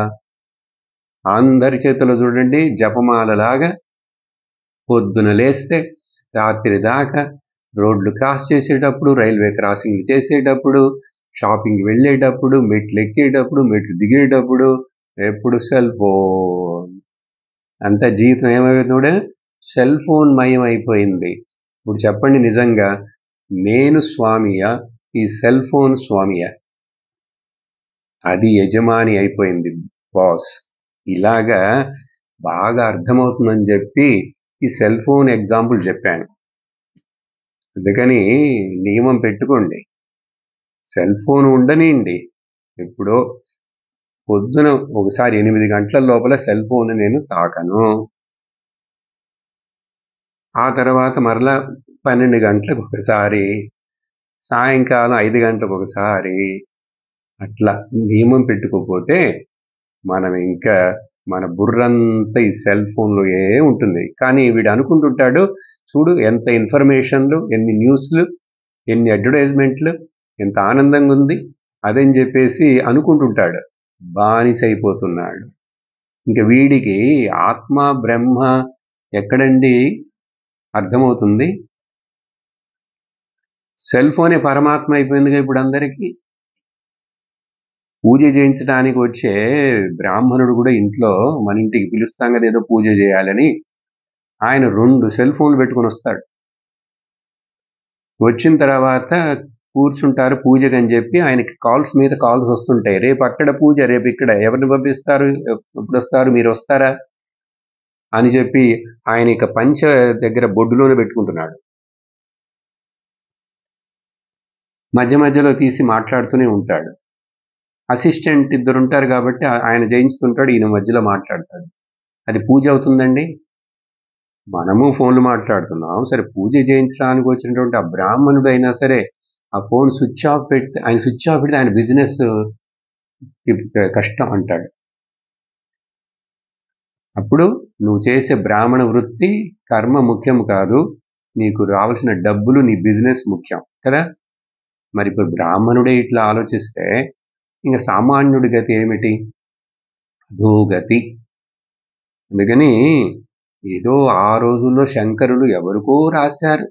అందరి చేతిలో చూడండి జపమాలలాగా పొద్దున లేస్తే రాత్రి దాకా రోడ్లు క్రాస్ చేసేటప్పుడు రైల్వే క్రాసింగ్లు చేసేటప్పుడు షాపింగ్ వెళ్ళేటప్పుడు మెట్లు ఎక్కేటప్పుడు మెట్లు దిగేటప్పుడు ఎప్పుడు సెల్ ఫోన్ అంత జీవితం ఏమైంది కూడా సెల్ ఫోన్ మయం అయిపోయింది ఇప్పుడు చెప్పండి నిజంగా నేను స్వామియా ఈ సెల్ ఫోన్ స్వామియా అది యజమాని అయిపోయింది బాస్ ఇలాగా బాగా అర్థమవుతుందని చెప్పి ఈ సెల్ ఫోన్ ఎగ్జాంపుల్ చెప్పాను అందుకని నియమం పెట్టుకోండి సెల్ ఫోన్ ఉండనివ్వండి ఎప్పుడో పొద్దున ఒకసారి ఎనిమిది గంటల లోపల సెల్ ఫోన్ నేను తాకను ఆ తర్వాత మరలా పన్నెండు గంటలకు ఒకసారి సాయంకాలం ఐదు గంటలకు ఒకసారి అట్లా నియమం పెట్టుకోకపోతే మనం ఇంకా మన బుర్రంతా ఈ సెల్ ఫోన్లో ఏ ఉంటుంది కానీ వీడు అనుకుంటుంటాడు చూడు ఎంత ఇన్ఫర్మేషన్లు ఎన్ని న్యూస్లు ఎన్ని అడ్వర్టైజ్మెంట్లు ఎంత ఆనందంగా ఉంది అదని చెప్పేసి అనుకుంటుంటాడు బానిస అయిపోతున్నాడు ఇంకా వీడికి ఆత్మ బ్రహ్మ ఎక్కడండి అర్థమవుతుంది సెల్ ఫోనే పరమాత్మ అయిపోయిందిగా ఇప్పుడు అందరికీ పూజ చేయించడానికి వచ్చే బ్రాహ్మణుడు కూడా ఇంట్లో మన ఇంటికి పిలుస్తాం కదా ఏదో పూజ చేయాలని ఆయన రెండు సెల్ ఫోన్లు పెట్టుకొని వస్తాడు వచ్చిన తర్వాత కూర్చుంటారు పూజకి అని చెప్పి ఆయనకి కాల్స్ మీద కాల్స్ వస్తుంటాయి రేపు అక్కడ పూజ రేపు ఇక్కడ ఎవరిని పంపిస్తారు ఎప్పుడు వస్తారు మీరు వస్తారా అని చెప్పి ఆయన ఇక పంచ దగ్గర బొడ్డులోనే పెట్టుకుంటున్నాడు మధ్య మధ్యలో తీసి మాట్లాడుతూనే ఉంటాడు అసిస్టెంట్ ఇద్దరు ఉంటారు కాబట్టి ఆ- ఆయన జయించుతుంటాడు ఈయన మధ్యలో మాట్లాడతాడు అది పూజ అవుతుందండి మనము ఫోన్లు మాట్లాడుతున్నాం సరే పూజ చేయించడానికి వచ్చినటువంటి ఆ బ్రాహ్మణుడు అయినా సరే ఆ ఫోన్ స్విచ్ ఆఫ్ పెట్టి ఆయన స్విచ్ ఆఫ్ పెడితే ఆయన బిజినెస్ కష్టం అంటాడు అప్పుడు నువ్వు చేసే బ్రాహ్మణ వృత్తి కర్మ ముఖ్యం కాదు నీకు రావాల్సిన డబ్బులు నీ బిజినెస్ ముఖ్యం కదా మరి ఇప్పుడు బ్రాహ్మణుడే ఇట్లా ఆలోచిస్తే ఇంకా సామాన్యుడి గతి ఏమిటి అధోగతి అందుకని ఏదో ఆ రోజుల్లో శంకరులు ఎవరికో రాశారు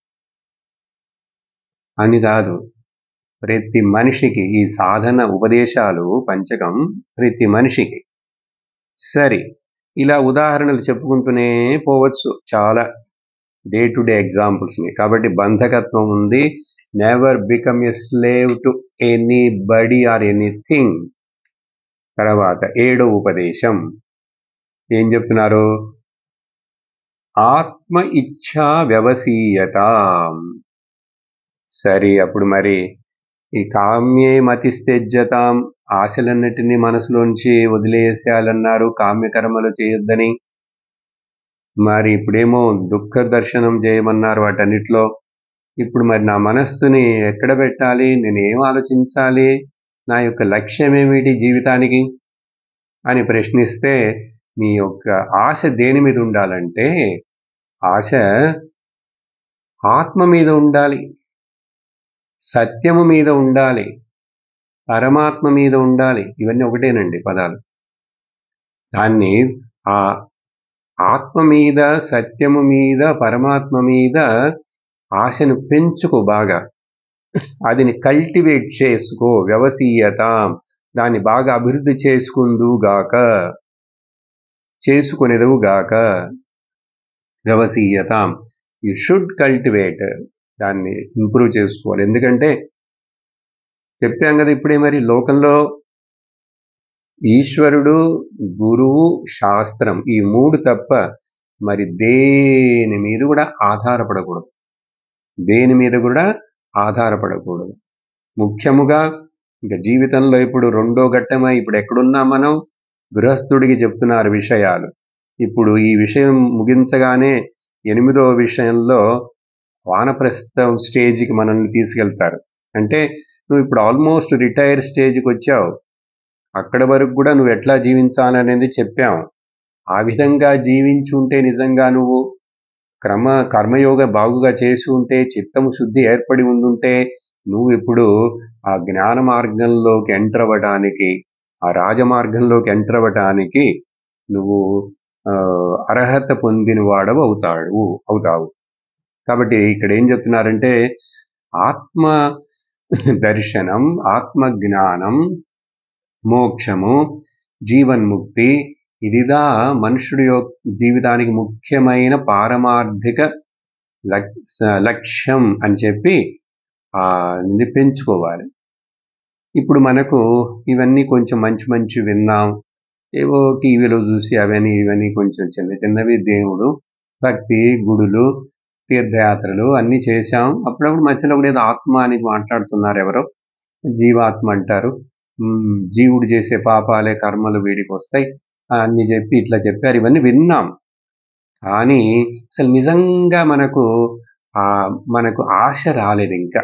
అని కాదు ప్రతి మనిషికి ఈ సాధన ఉపదేశాలు పంచకం ప్రతి మనిషికి సరే ఇలా ఉదాహరణలు చెప్పుకుంటూనే పోవచ్చు చాలా డే టు డే ఎగ్జాంపుల్స్ని కాబట్టి బంధకత్వం ఉంది never become a slave to anybody or anything తర్వాత ఏడో ఉపదేశం ఏం చెప్తున్నారు ఆత్మ ఇచ్ఛా వ్యవసీయత సరే అప్పుడు మరి ఈ కామ్యే మతిస్తెజ్యతాం ఆశలన్నిటినీ మనసులోంచి వదిలేసేయాలన్నారు కామ్యకర్మలు చేయొద్దని మరి ఇప్పుడేమో దుఃఖ దర్శనం చేయమన్నారు వాటన్నిటిలో ఇప్పుడు మరి నా మనస్సుని ఎక్కడ పెట్టాలి నేను ఏం ఆలోచించాలి నా యొక్క లక్ష్యం ఏమిటి జీవితానికి అని ప్రశ్నిస్తే నీ యొక్క ఆశ దేని మీద ఉండాలంటే ఆశ ఆత్మ మీద ఉండాలి సత్యము మీద ఉండాలి పరమాత్మ మీద ఉండాలి ఇవన్నీ ఒకటేనండి పదాలు దాన్ని ఆ ఆత్మ మీద సత్యము మీద పరమాత్మ మీద ఆశను పెంచుకో బాగా అదిని కల్టివేట్ చేసుకో వ్యవసీయత దాన్ని బాగా అభివృద్ధి చేసుకుందుగాక చేసుకునేదుగాక వ్యవసీయత యు షుడ్ కల్టివేట్ దాన్ని ఇంప్రూవ్ చేసుకోవాలి ఎందుకంటే చెప్పాం కదా ఇప్పుడే మరి లోకంలో ఈశ్వరుడు గురువు శాస్త్రం ఈ మూడు తప్ప మరి దేని మీద కూడా ఆధారపడకూడదు దేని మీద కూడా ఆధారపడకూడదు ముఖ్యముగా ఇంకా జీవితంలో ఇప్పుడు రెండో ఘట్టమై ఇప్పుడు ఎక్కడున్నాం మనం గృహస్థుడికి చెప్తున్నారు విషయాలు ఇప్పుడు ఈ విషయం ముగించగానే ఎనిమిదో విషయంలో వానప్రస్థం స్టేజ్కి మనల్ని తీసుకెళ్తారు అంటే నువ్వు ఇప్పుడు ఆల్మోస్ట్ రిటైర్ స్టేజ్కి వచ్చావు అక్కడ వరకు కూడా నువ్వు ఎట్లా జీవించాలనేది చెప్పాం ఆ విధంగా జీవించి ఉంటే నిజంగా నువ్వు క్రమ కర్మయోగ బాగుగా చేసి ఉంటే చిత్తము శుద్ధి ఏర్పడి ఉండుంటే నువ్వు ఇప్పుడు ఆ జ్ఞాన మార్గంలోకి ఎంటర్ అవ్వడానికి ఆ రాజమార్గంలోకి ఎంటర్ అవ్వడానికి నువ్వు ఆ, అర్హత పొందిన వాడవు అవుతాడు అవుతావు కాబట్టి ఇక్కడ ఏం చెప్తున్నారంటే ఆత్మ దర్శనం ఆత్మ జ్ఞానం మోక్షము జీవన్ముక్తి ఇదిదా మనుషుడి యొక్క జీవితానికి ముఖ్యమైన పారమార్థిక లక్- స- లక్ష్యం అని చెప్పి ఆ ఇది పెంచుకోవాలి ఇప్పుడు మనకు ఇవన్నీ కొంచెం మంచి మంచి విన్నాం ఏవో టీవీలో చూసి అవన్నీ ఇవన్నీ కొంచెం చిన్న చిన్నవి దేవుడు భక్తి గుడులు తీర్థయాత్రలు అన్నీ చేశాం అప్పుడప్పుడు మధ్యలో కూడా ఏదో ఆత్మ అని మాట్లాడుతున్నారు ఎవరో జీవాత్మ అంటారు ఉమ్, జీవుడు చేసే పాపాలే కర్మలు వీడికి వస్తాయి అన్ని చెప్పి ఇట్లా చెప్పారు ఇవన్నీ విన్నాం కానీ అసలు నిజంగా మనకు ఆ మనకు ఆశ రాలేదు ఇంకా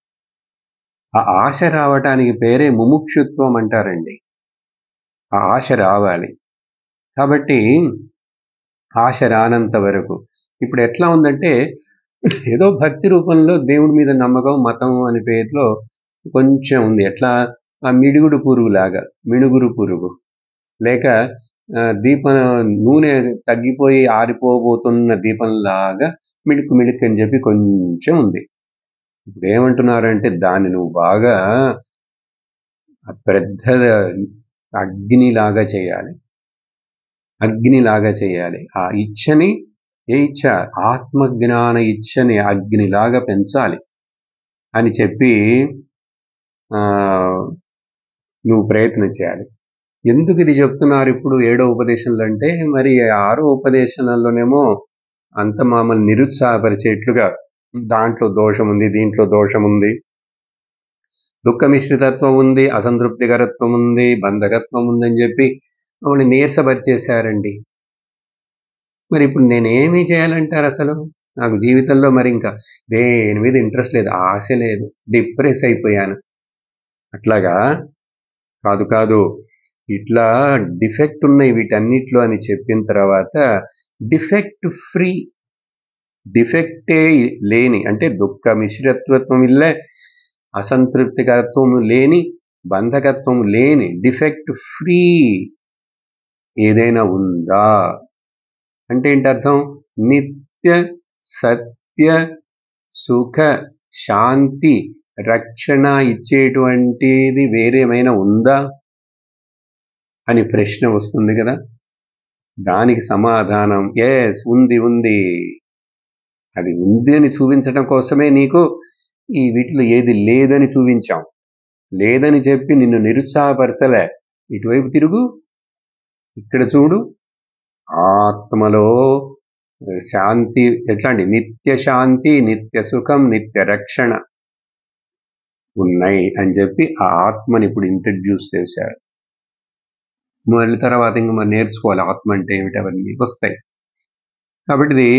ఆ ఆశ రావటానికి పేరే ముముక్షుత్వం అంటారండి ఆ ఆశ రావాలి కాబట్టి ఆశ రానంత వరకు ఇప్పుడు ఎట్లా ఉందంటే ఏదో భక్తి రూపంలో దేవుడి మీద నమ్మకం మతం అనే పేరులో కొంచెం ఉంది ఎట్లా ఆ మిడుగుడు పురుగు లాగా మిణుగురు పురుగు లేక ఆ, దీప నూనె తగ్గిపోయి ఆరిపోబోతున్న దీపంలాగా మిడుకు మిడుకు అని చెప్పి కొంచెం ఉంది ఇప్పుడు ఏమంటున్నారంటే దాన్ని నువ్వు బాగా ఆ పెద్ద అగ్నిలాగా చేయాలి అగ్నిలాగా చేయాలి ఆ ఇచ్చని ఏ ఇచ్చ ఆత్మజ్ఞాన ఇచ్చని అగ్నిలాగా పెంచాలి అని చెప్పి ఆ, నువ్వు ప్రయత్నం చేయాలి ఎందుకు ఇది చెప్తున్నారు ఇప్పుడు ఏడో ఉపదేశంలో అంటే మరి ఆరో ఉపదేశంలోనేమో అంత మామూలు నిరుత్సాహపరిచేట్లుగా దాంట్లో దోషం ఉంది దీంట్లో దోషం ఉంది దుఃఖ మిశ్రితత్వం ఉంది అసంతృప్తికరత్వం ఉంది బంధకత్వం ఉందని చెప్పి మమ్మల్ని నీరసపరిచేశారండి మరి ఇప్పుడు నేనేమి చేయాలంటారు అసలు నాకు జీవితంలో మరి ఇంకా దేని మీద ఇంట్రెస్ట్ లేదు ఆశ లేదు డిప్రెస్ అయిపోయాను అట్లాగా కాదు కాదు ఇట్లా డిఫెక్ట్ ఉన్నాయి వీటన్నిటిలో అని చెప్పిన తర్వాత డిఫెక్ట్ ఫ్రీ డిఫెక్టే లేని అంటే దుఃఖ మిశ్రత్వత్వం ఇల్లే అసంతృప్తికత్వం లేని బంధకత్వం లేని డిఫెక్ట్ ఫ్రీ ఏదైనా ఉందా అంటే ఏంటి అర్థం నిత్య సత్య సుఖ శాంతి రక్షణ ఇచ్చేటువంటిది వేరేమైనా ఉందా అని ప్రశ్న వస్తుంది కదా దానికి సమాధానం ఎస్ ఉంది ఉంది అది ఉంది అని చూపించడం కోసమే నీకు ఈ వీటిలో ఏది లేదని చూపించాం లేదని చెప్పి నిన్ను నిరుత్సాహపరచలే ఇటువైపు తిరుగు ఇక్కడ చూడు ఆత్మలో శాంతి ఎట్లాంటి నిత్య శాంతి నిత్య సుఖం నిత్య రక్షణ ఉన్నాయి అని చెప్పి ఆ ఆత్మని ఇప్పుడు ఇంట్రడ్యూస్ చేశారు మళ్ళీ తర్వాత ఇంక మనం నేర్చుకోవాలి ఆత్మ అంటే ఏమిటి అవన్నీ వస్తాయి కాబట్టి ఇది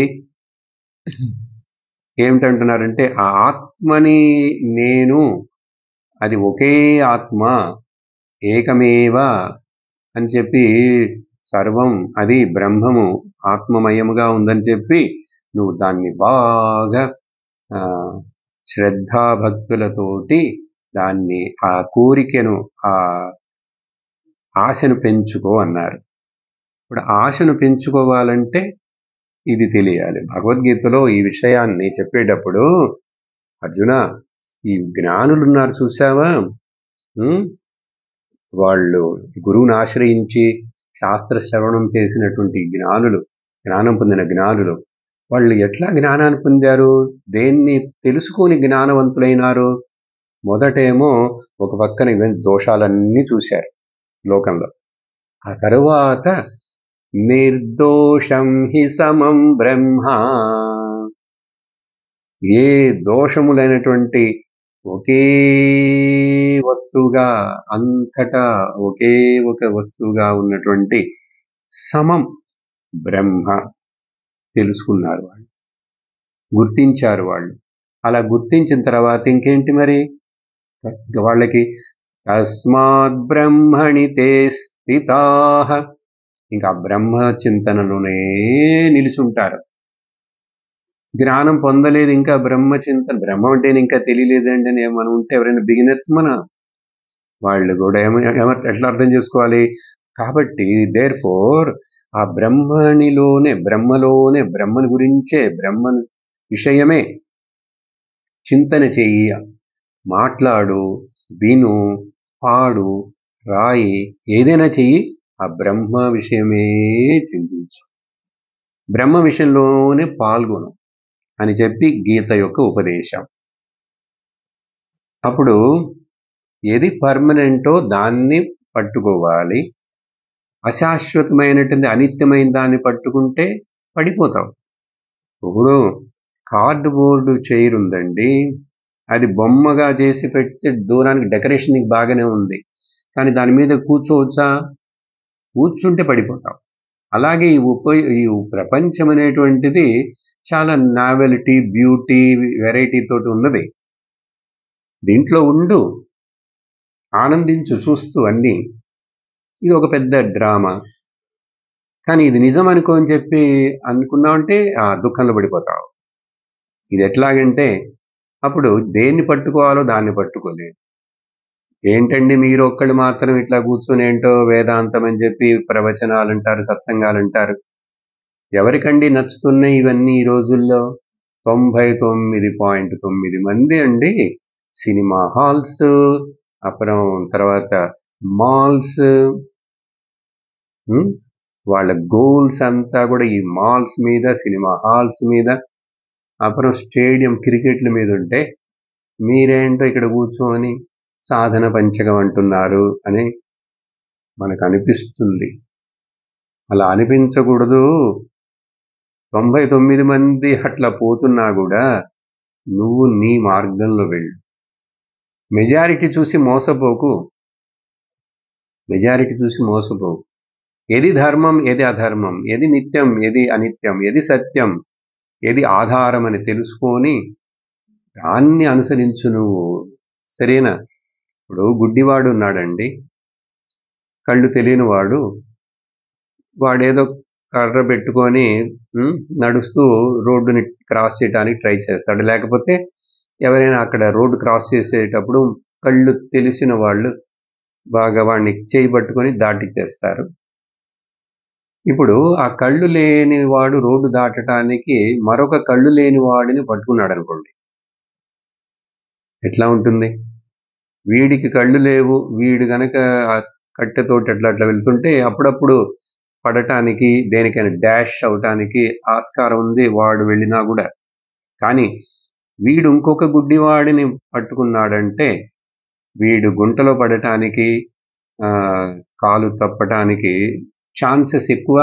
ఏమిటంటున్నారంటే ఆ ఆత్మని నేను అది ఒకే ఆత్మ ఏకమేవ అని చెప్పి సర్వం అది బ్రహ్మము ఆత్మమయముగా ఉందని చెప్పి నువ్వు దాన్ని బాగా ఆ, శ్రద్ధాభక్తులతోటి దాన్ని ఆ కోరికను ఆ ఆశను పెంచుకో అన్నారు ఇప్పుడు ఆశను పెంచుకోవాలంటే ఇది తెలియాలి భగవద్గీతలో ఈ విషయాన్ని చెప్పేటప్పుడు అర్జున ఈ జ్ఞానులు ఉన్నారు చూసావా ఉం? వాళ్ళు గురువుని ఆశ్రయించి శాస్త్ర శ్రవణం చేసినటువంటి జ్ఞానులు జ్ఞానం పొందిన జ్ఞానులు వాళ్ళు ఎట్లా జ్ఞానాన్ని పొందారు దేన్ని తెలుసుకొని జ్ఞానవంతులైనారు మొదటేమో ఒక పక్కన ఇవన్నీ దోషాలన్నీ చూశారు లోకంలో ఆ తరువాత నిర్దోషం హి సమం బ్రహ్మ ఏ దోషములైనటువంటి ఒకే వస్తువుగా అంతటా ఒకే ఒక వస్తువుగా ఉన్నటువంటి సమం బ్రహ్మ తెలుసుకున్నారు వాళ్ళు గుర్తించారు వాళ్ళు అలా గుర్తించిన తర్వాత ఇంకేంటి మరి వాళ్ళకి తస్మాత్ బ్రహ్మణి తే స్థితాహ ఇంకా బ్రహ్మ చింతనలోనే నిలుచుంటారు జ్ఞానం పొందలేదు ఇంకా బ్రహ్మ చింతన బ్రహ్మ అంటే ఇంకా తెలియలేదండి అని మనం ఉంటే ఎవరైనా బిగినర్స్ మన వాళ్ళు కూడా ఏమ ఏమ- ఎట్లా అర్థం చేసుకోవాలి కాబట్టి దేర్ ఫోర్ ఆ బ్రహ్మనిలోనే బ్రహ్మలోనే బ్రహ్మని గురించే బ్రహ్మ విషయమే చింతన చెయ్యి మాట్లాడు విను పాడు రాయి ఏదైనా చెయ్యి ఆ బ్రహ్మ విషయమే చింతించు బ్రహ్మ విషయంలోనే పాల్గొను అని చెప్పి గీత యొక్క ఉపదేశం అప్పుడు ఏది పర్మనెంటో దాన్ని పట్టుకోవాలి అశాశ్వతమైనటువంటి అనిత్యమైన దాన్ని పట్టుకుంటే పడిపోతాం ఇప్పుడు కార్డు బోర్డు చైర్ ఉందండి అది బొమ్మగా చేసి పెట్టి దూరానికి డెకరేషన్కి బాగానే ఉంది కానీ దాని మీద కూర్చోవచ్చా కూర్చుంటే పడిపోతాం అలాగే ఈ ఉప ఈ ప్రపంచం అనేటువంటిది చాలా నావెలిటీ బ్యూటీ వెరైటీ తోటి ఉన్నది దీంట్లో ఉండు ఆనందించు చూస్తూ అన్నీ ఇది ఒక పెద్ద డ్రామా కానీ ఇది నిజం అనుకో అని చెప్పి అనుకున్నామంటే ఆ దుఃఖంలో పడిపోతావు ఇది ఎట్లాగంటే అప్పుడు దేన్ని పట్టుకోవాలో దాన్ని పట్టుకోలేదు ఏంటండి మీరు ఒక్కళ్ళు మాత్రం ఇట్లా కూర్చొని ఏంటో వేదాంతం అని చెప్పి ప్రవచనాలు అంటారు సత్సంగాలు అంటారు ఎవరికండి నచ్చుతున్నాయి ఇవన్నీ ఈ రోజుల్లో తొంభై తొమ్మిది పాయింట్ తొమ్మిది మంది అండి సినిమా హాల్స్ అப்புறம் తర్వాత మాల్స్ వాళ్ళ గోల్స్ అంతా కూడా ఈ మాల్స్ మీద సినిమా హాల్స్ మీద అப்புறம் స్టేడియం క్రికెట్ల మీద ఉంటే మీరేంటో ఇక్కడ కూర్చొని సాధన పంచకం అంటున్నారు అని మనకు అనిపిస్తుంది అలా అనిపించకూడదు తొంభై తొమ్మిది మంది అట్లా పోతున్నా కూడా నువ్వు నీ మార్గంలో వెళ్ళు మెజారిటీ చూసి మోసపోకు మెజారిటీ చూసి మోసపోకు ఏది ధర్మం ఏది అధర్మం ఏది నిత్యం ఏది అనిత్యం ఏది సత్యం ఏది ఆధారం అని తెలుసుకొని దాన్ని అనుసరించు నువ్వు సరేనా ఇప్పుడు గుడ్డివాడు ఉన్నాడండి కళ్ళు తెలియని వాడు వాడేదో కర్ర పెట్టుకొని ఉమ్, నడుస్తూ రోడ్డుని క్రాస్ చేయడానికి ట్రై చేస్తాడు లేకపోతే ఎవరైనా అక్కడ రోడ్డు క్రాస్ చేసేటప్పుడు కళ్ళు తెలిసిన వాళ్ళు బాగా వాడిని చేయి పట్టుకొని దాటిచ్చేస్తారు ఇప్పుడు ఆ కళ్ళు లేని వాడు రోడ్డు దాటడానికి మరొక కళ్ళు లేని వాడిని పట్టుకున్నాడు అనుకోండి ఎట్లా ఉంటుంది వీడికి కళ్ళు లేవు వీడు గనక ఆ కట్టెతోటి అట్లా అట్లా వెళ్తుంటే అప్పుడప్పుడు పడటానికి దేనికైనా డాష్ అవటానికి ఆస్కారం ఉంది వాడు వెళ్ళినా కూడా కానీ వీడు ఇంకొక గుడ్డివాడిని పట్టుకున్నాడంటే వీడు గుంటలో పడటానికి ఆ, కాలు తప్పటానికి ఛాన్సెస్ ఎక్కువ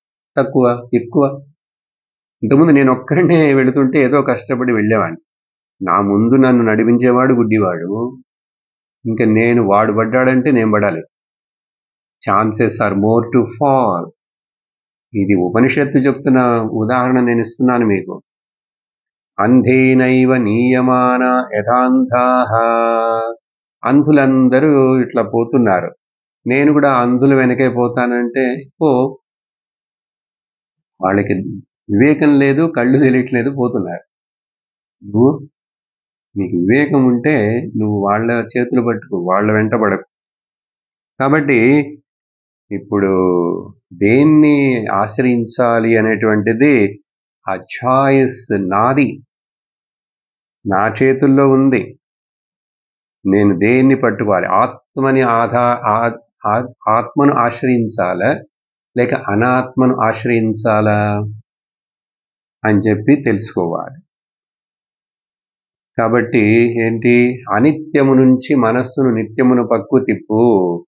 తక్కువ ఎక్కువ ఇంతకుముందు నేను ఒక్కడనే వెళుతుంటే ఏదో కష్టపడి వెళ్ళేవాడిని నా ముందు నన్ను నడిపించేవాడు గుడ్డివాడు ఇంకా నేను వాడు పడ్డాడంటే నేను పడాలి chances are more to fall ఇది ఉపనిషత్తు చెప్తున్న ఉదాహరణ నేను ఇస్తున్నాను మీకు అంధేనైవ నీయమాన యథాంధాహ అంధులందరూ ఇట్లా పోతున్నారు నేను కూడా అంధుల వెనకే పోతానంటే పో వాళ్ళకి వివేకం లేదు కళ్ళు తెలియట్లేదు పోతున్నారు నువ్వు నీకు వివేకం ఉంటే నువ్వు వాళ్ళ చేతులు పట్టుకు వాళ్ళ వెంట పడకు కాబట్టి ఇప్పుడు దేన్ని ఆశ్రయించాలి అనేటువంటిది ఆ ఛాయిస్ నాది నా చేతుల్లో ఉంది నేను దేన్ని పట్టుకోవాలి ఆత్మని ఆధా ఆ- ఆ- ఆత్మను ఆశ్రయించాలా లేక అనాత్మను ఆశ్రయించాలా అని చెప్పి తెలుసుకోవాలి కాబట్టి ఏంటి అనిత్యము నుంచి మనస్సును నిత్యమును పక్కు తిప్పు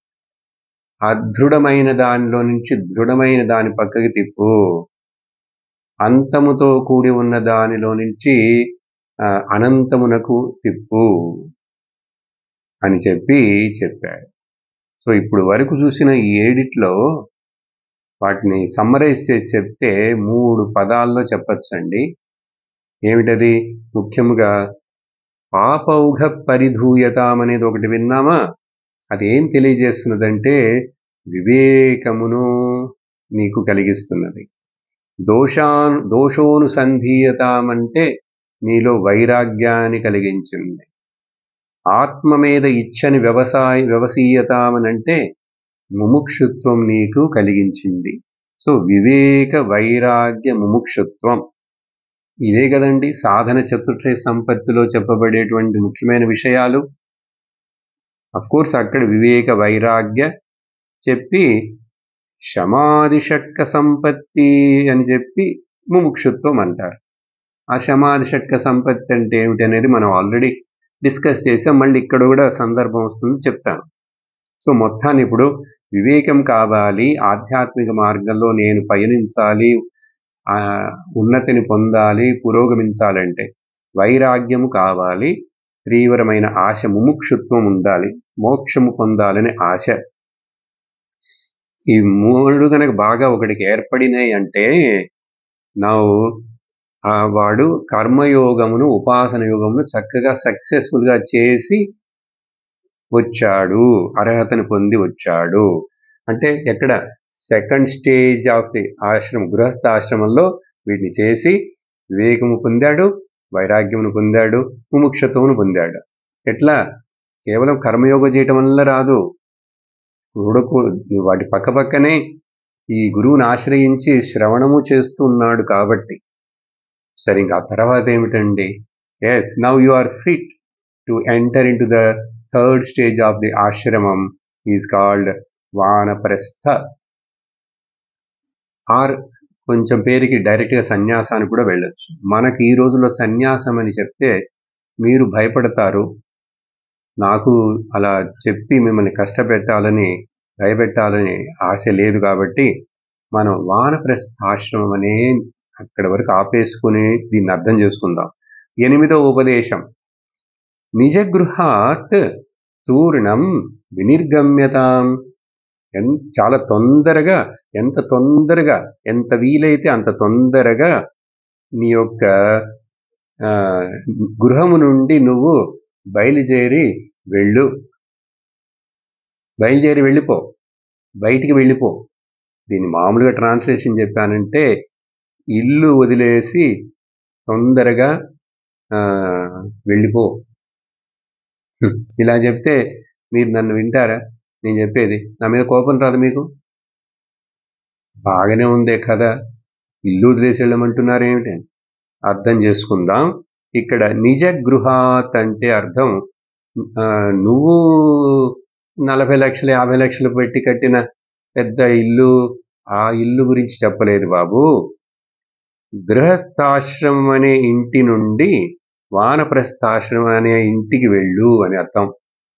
అదృఢమైన దానిలో నుంచి దృఢమైన దాని పక్కకి తిప్పు అంతముతో కూడి ఉన్న దానిలో నుంచి ఆ, అనంతమునకు తిప్పు అని చెప్పి చెప్పాడు సో ఇప్పుడు వరకు చూసిన ఈ ఏడిట్లో వాటిని సమ్మరైజ్ చేసి చెప్తే మూడు పదాల్లో చెప్పచ్చండి ఏమిటది ముఖ్యంగా పాపౌఘ పరిధూయతాం అనేది ఒకటి విన్నామా అది ఏం తెలియజేస్తున్నదంటే వివేకమును నీకు కలిగిస్తున్నది దోషాన్ దోషోనుసంధీయతాం అంటే నీలో వైరాగ్యాన్ని కలిగించింది ఆత్మ మీద ఇచ్చని వ్యవసాయ వ్యవసీయతామనంటే ముముక్షుత్వం నీకు కలిగించింది సో వివేక వైరాగ్య ముముక్షుత్వం ఇదే కదండి సాధన చతుర్థ సంపత్తిలో చెప్పబడేటువంటి ముఖ్యమైన విషయాలు కోర్స్ అక్కడ వివేక వైరాగ్య చెప్పి శమాది షట్క సంపత్తి అని చెప్పి ముముక్షుత్వం అంటారు ఆ శమాది షట్క సంపత్తి అంటే ఏమిటి అనేది మనం ఆల్రెడీ డిస్కస్ చేసాం మళ్ళీ ఇక్కడ కూడా సందర్భం వస్తుంది చెప్తాను సో మొత్తాన్ని ఇప్పుడు వివేకం కావాలి ఆధ్యాత్మిక మార్గంలో నేను పయనించాలి ఆ, ఉన్నతిని పొందాలి పురోగమించాలంటే వైరాగ్యము కావాలి తీవ్రమైన ఆశ ముముక్షుత్వం ఉండాలి మోక్షము పొందాలని ఆశ ఈ మూడు కనుక బాగా ఒకటికి ఏర్పడినాయి అంటే నా ఆ వాడు కర్మయోగమును ఉపాసన యోగమును చక్కగా సక్సెస్ఫుల్ గా చేసి వచ్చాడు అర్హతను పొంది వచ్చాడు అంటే ఎక్కడ సెకండ్ స్టేజ్ ఆఫ్ ది ఆశ్రమం గృహస్థ ఆశ్రమంలో వీటిని చేసి వివేకము పొందాడు వైరాగ్యమును పొందాడు ముముక్షత్వమును పొందాడు ఎట్లా కేవలం కర్మయోగం చేయటం వల్ల రాదు చూడకు వాటి పక్క పక్కనే ఈ గురువుని ఆశ్రయించి శ్రవణము చేస్తూ ఉన్నాడు కాబట్టి సరే ఇంకా ఆ తర్వాత ఏమిటండి yes now you are fit to enter into the third stage of the ఆశ్రమం ఈజ్ కాల్డ్ వానప్రస్థ ఆర్ కొంచెం పేరుకి డైరెక్ట్గా సన్యాసానికి కూడా వెళ్ళొచ్చు మనకి ఈ రోజుల్లో సన్యాసం అని చెప్తే మీరు భయపడతారు నాకు అలా చెప్పి మిమ్మల్ని కష్టపెట్టాలని భయపెట్టాలని ఆశ లేదు కాబట్టి మనం వానప్రస్థ ఆశ్రమం అనే అక్కడ వరకు ఆపేసుకుని దీన్ని అర్థం చేసుకుందాం ఎనిమిదో ఉపదేశం నిజగృహాత్ తూర్ణం వినిర్గమ్యతాం ఎన్- చాలా తొందరగా ఎంత తొందరగా ఎంత వీలైతే అంత తొందరగా నీ యొక్క ఆ, గృహము నుండి నువ్వు బయలుదేరి వెళ్ళు బయలుదేరి వెళ్ళిపో బయటికి వెళ్ళిపో దీన్ని మామూలుగా ట్రాన్స్లేషన్ చెప్పానంటే ఇల్లు వదిలేసి తొందరగా ఆ, వెళ్ళిపో హ్మ్. ఇలా చెప్తే మీరు నన్ను వింటారా నేను చెప్పేది నా మీద కోపం రాదు మీకు బాగానే ఉందే కదా ఇల్లు వదిలేసి వెళ్ళమంటున్నారు ఏమిటి అర్థం చేసుకుందాం ఇక్కడ నిజ గృహాత్ అంటే అర్థం ఆ, నువ్వు నలభై లక్షలు యాభై లక్షలు పెట్టి కట్టిన పెద్ద ఇల్లు ఆ ఇల్లు గురించి చెప్పలేదు బాబు గృహస్థాశ్రమం అనే ఇంటి నుండి వానప్రస్థాశ్రమం అనే ఇంటికి వెళ్ళు అని అర్థం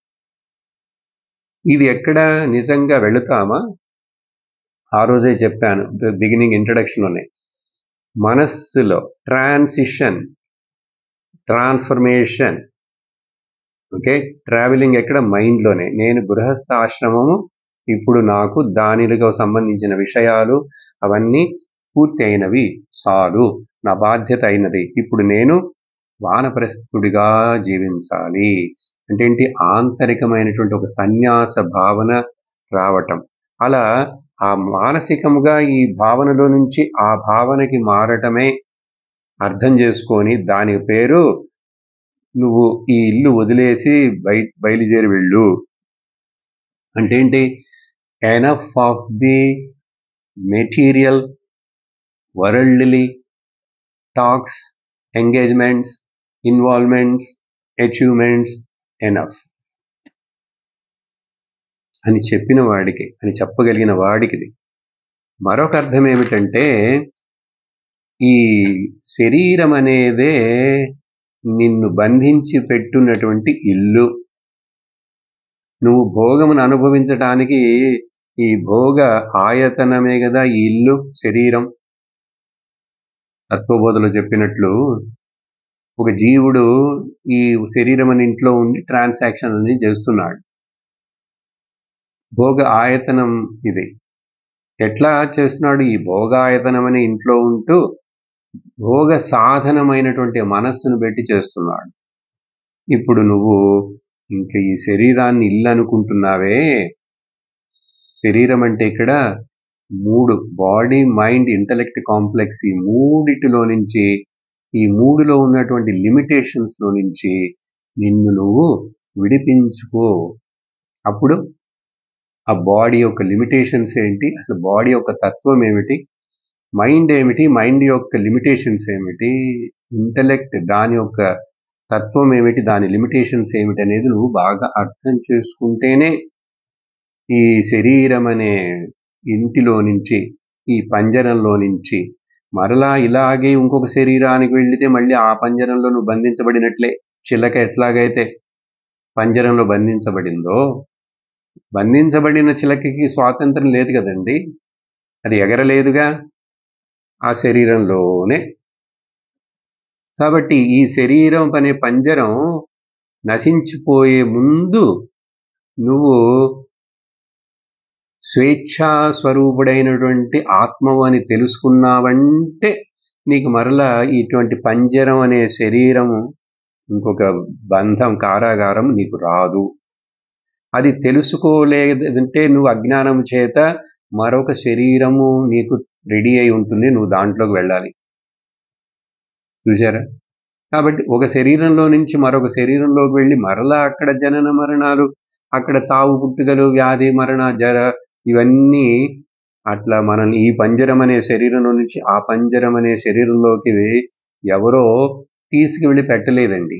ఇది ఎక్కడ నిజంగా వెళుతామా ఆ రోజే చెప్పాను బిగినింగ్ ఇంట్రడక్షన్లోనే మనస్సులో ట్రాన్సిషన్ ట్రాన్స్ఫర్మేషన్ ఓకే ట్రావెలింగ్ ఎక్కడ మైండ్లోనే నేను గృహస్థ ఆశ్రమము ఇప్పుడు నాకు దానిలో సంబంధించిన విషయాలు అవన్నీ పూర్తి అయినవి చాలు నా బాధ్యత అయినది ఇప్పుడు నేను వానప్రస్థుడిగా జీవించాలి అంటే ఏంటి ఆంతరికమైనటువంటి ఒక సన్యాస భావన రావటం అలా ఆ మానసికముగా ఈ భావనలో నుంచి ఆ భావనకి మారటమే అర్థం చేసుకొని దాని పేరు నువ్వు ఈ ఇల్లు వదిలేసి బయ బయలుదేరి వెళ్ళు అంటే ఏంటి enough of the material worldly talks engagements involvements achievements enough అని చెప్పిన వాడికి అని చెప్పగలిగిన వాడికిది మరొక అర్థం ఏమిటంటే ఈ శరీరం అనేదే నిన్ను బంధించి పెట్టున్నటువంటి ఇల్లు నువ్వు భోగమును అనుభవించటానికి ఈ భోగ ఆయతనమే కదా ఈ ఇల్లు శరీరం తత్వబోధలో చెప్పినట్లు ఒక జీవుడు ఈ శరీరం అనే ఇంట్లో ఉండి ట్రాన్సాక్షన్ అనేది చేస్తున్నాడు భోగ ఆయతనం ఇది ఎట్లా చేస్తున్నాడు ఈ భోగాయతనం అనే ఇంట్లో ఉంటూ భోగ సాధనమైనటువంటి మనస్సును పెట్టి చేస్తున్నాడు ఇప్పుడు నువ్వు ఇంక ఈ శరీరాన్ని ఇల్లు అనుకుంటున్నావే శరీరం అంటే ఇక్కడ మూడు బాడీ మైండ్ ఇంటలెక్ట్ కాంప్లెక్స్ ఈ మూడిటిలో నుంచి ఈ మూడులో ఉన్నటువంటి లిమిటేషన్స్ లో నుంచి నిన్ను నువ్వు విడిపించుకో అప్పుడు ఆ బాడీ యొక్క లిమిటేషన్స్ ఏంటి అసలు బాడీ యొక్క తత్వం ఏమిటి మైండ్ ఏమిటి మైండ్ యొక్క లిమిటేషన్స్ ఏమిటి ఇంటలెక్ట్ దాని యొక్క తత్వం ఏమిటి దాని లిమిటేషన్స్ ఏమిటి అనేది నువ్వు బాగా అర్థం చేసుకుంటేనే ఈ శరీరం అనే ఇంటిలో నుంచి ఈ పంజరంలో నుంచి మరలా ఇలాగే ఇంకొక శరీరానికి వెళితే మళ్ళీ ఆ పంజరంలో నువ్వు బంధించబడినట్లే చిలక ఎట్లాగైతే పంజరంలో బంధించబడిందో బంధించబడిన చిలకకి స్వాతంత్రం లేదు కదండి అది ఎగరలేదుగా ఆ శరీరంలోనే కాబట్టి ఈ శరీరం అనే పంజరం నశించిపోయే ముందు నువ్వు స్వేచ్ఛా స్వరూపుడైనటువంటి ఆత్మవు అని తెలుసుకున్నావంటే నీకు మరలా ఇటువంటి పంజరం అనే శరీరము ఇంకొక బంధం కారాగారం నీకు రాదు అది తెలుసుకోలేదంటే నువ్వు అజ్ఞానం చేత మరొక శరీరము నీకు రెడీ అయి ఉంటుంది నువ్వు దాంట్లోకి వెళ్ళాలి చూసారా కాబట్టి ఒక శరీరంలో నుంచి మరొక శరీరంలోకి వెళ్ళి మరలా అక్కడ జనన మరణాలు అక్కడ చావు పుట్టుకలు వ్యాధి మరణ జర ఇవన్నీ అట్లా మనల్ని ఈ పంజరం అనే శరీరంలో నుంచి ఆ పంజరం అనే శరీరంలోకి ఎవరో తీసుకువెళ్ళి పెట్టలేదండి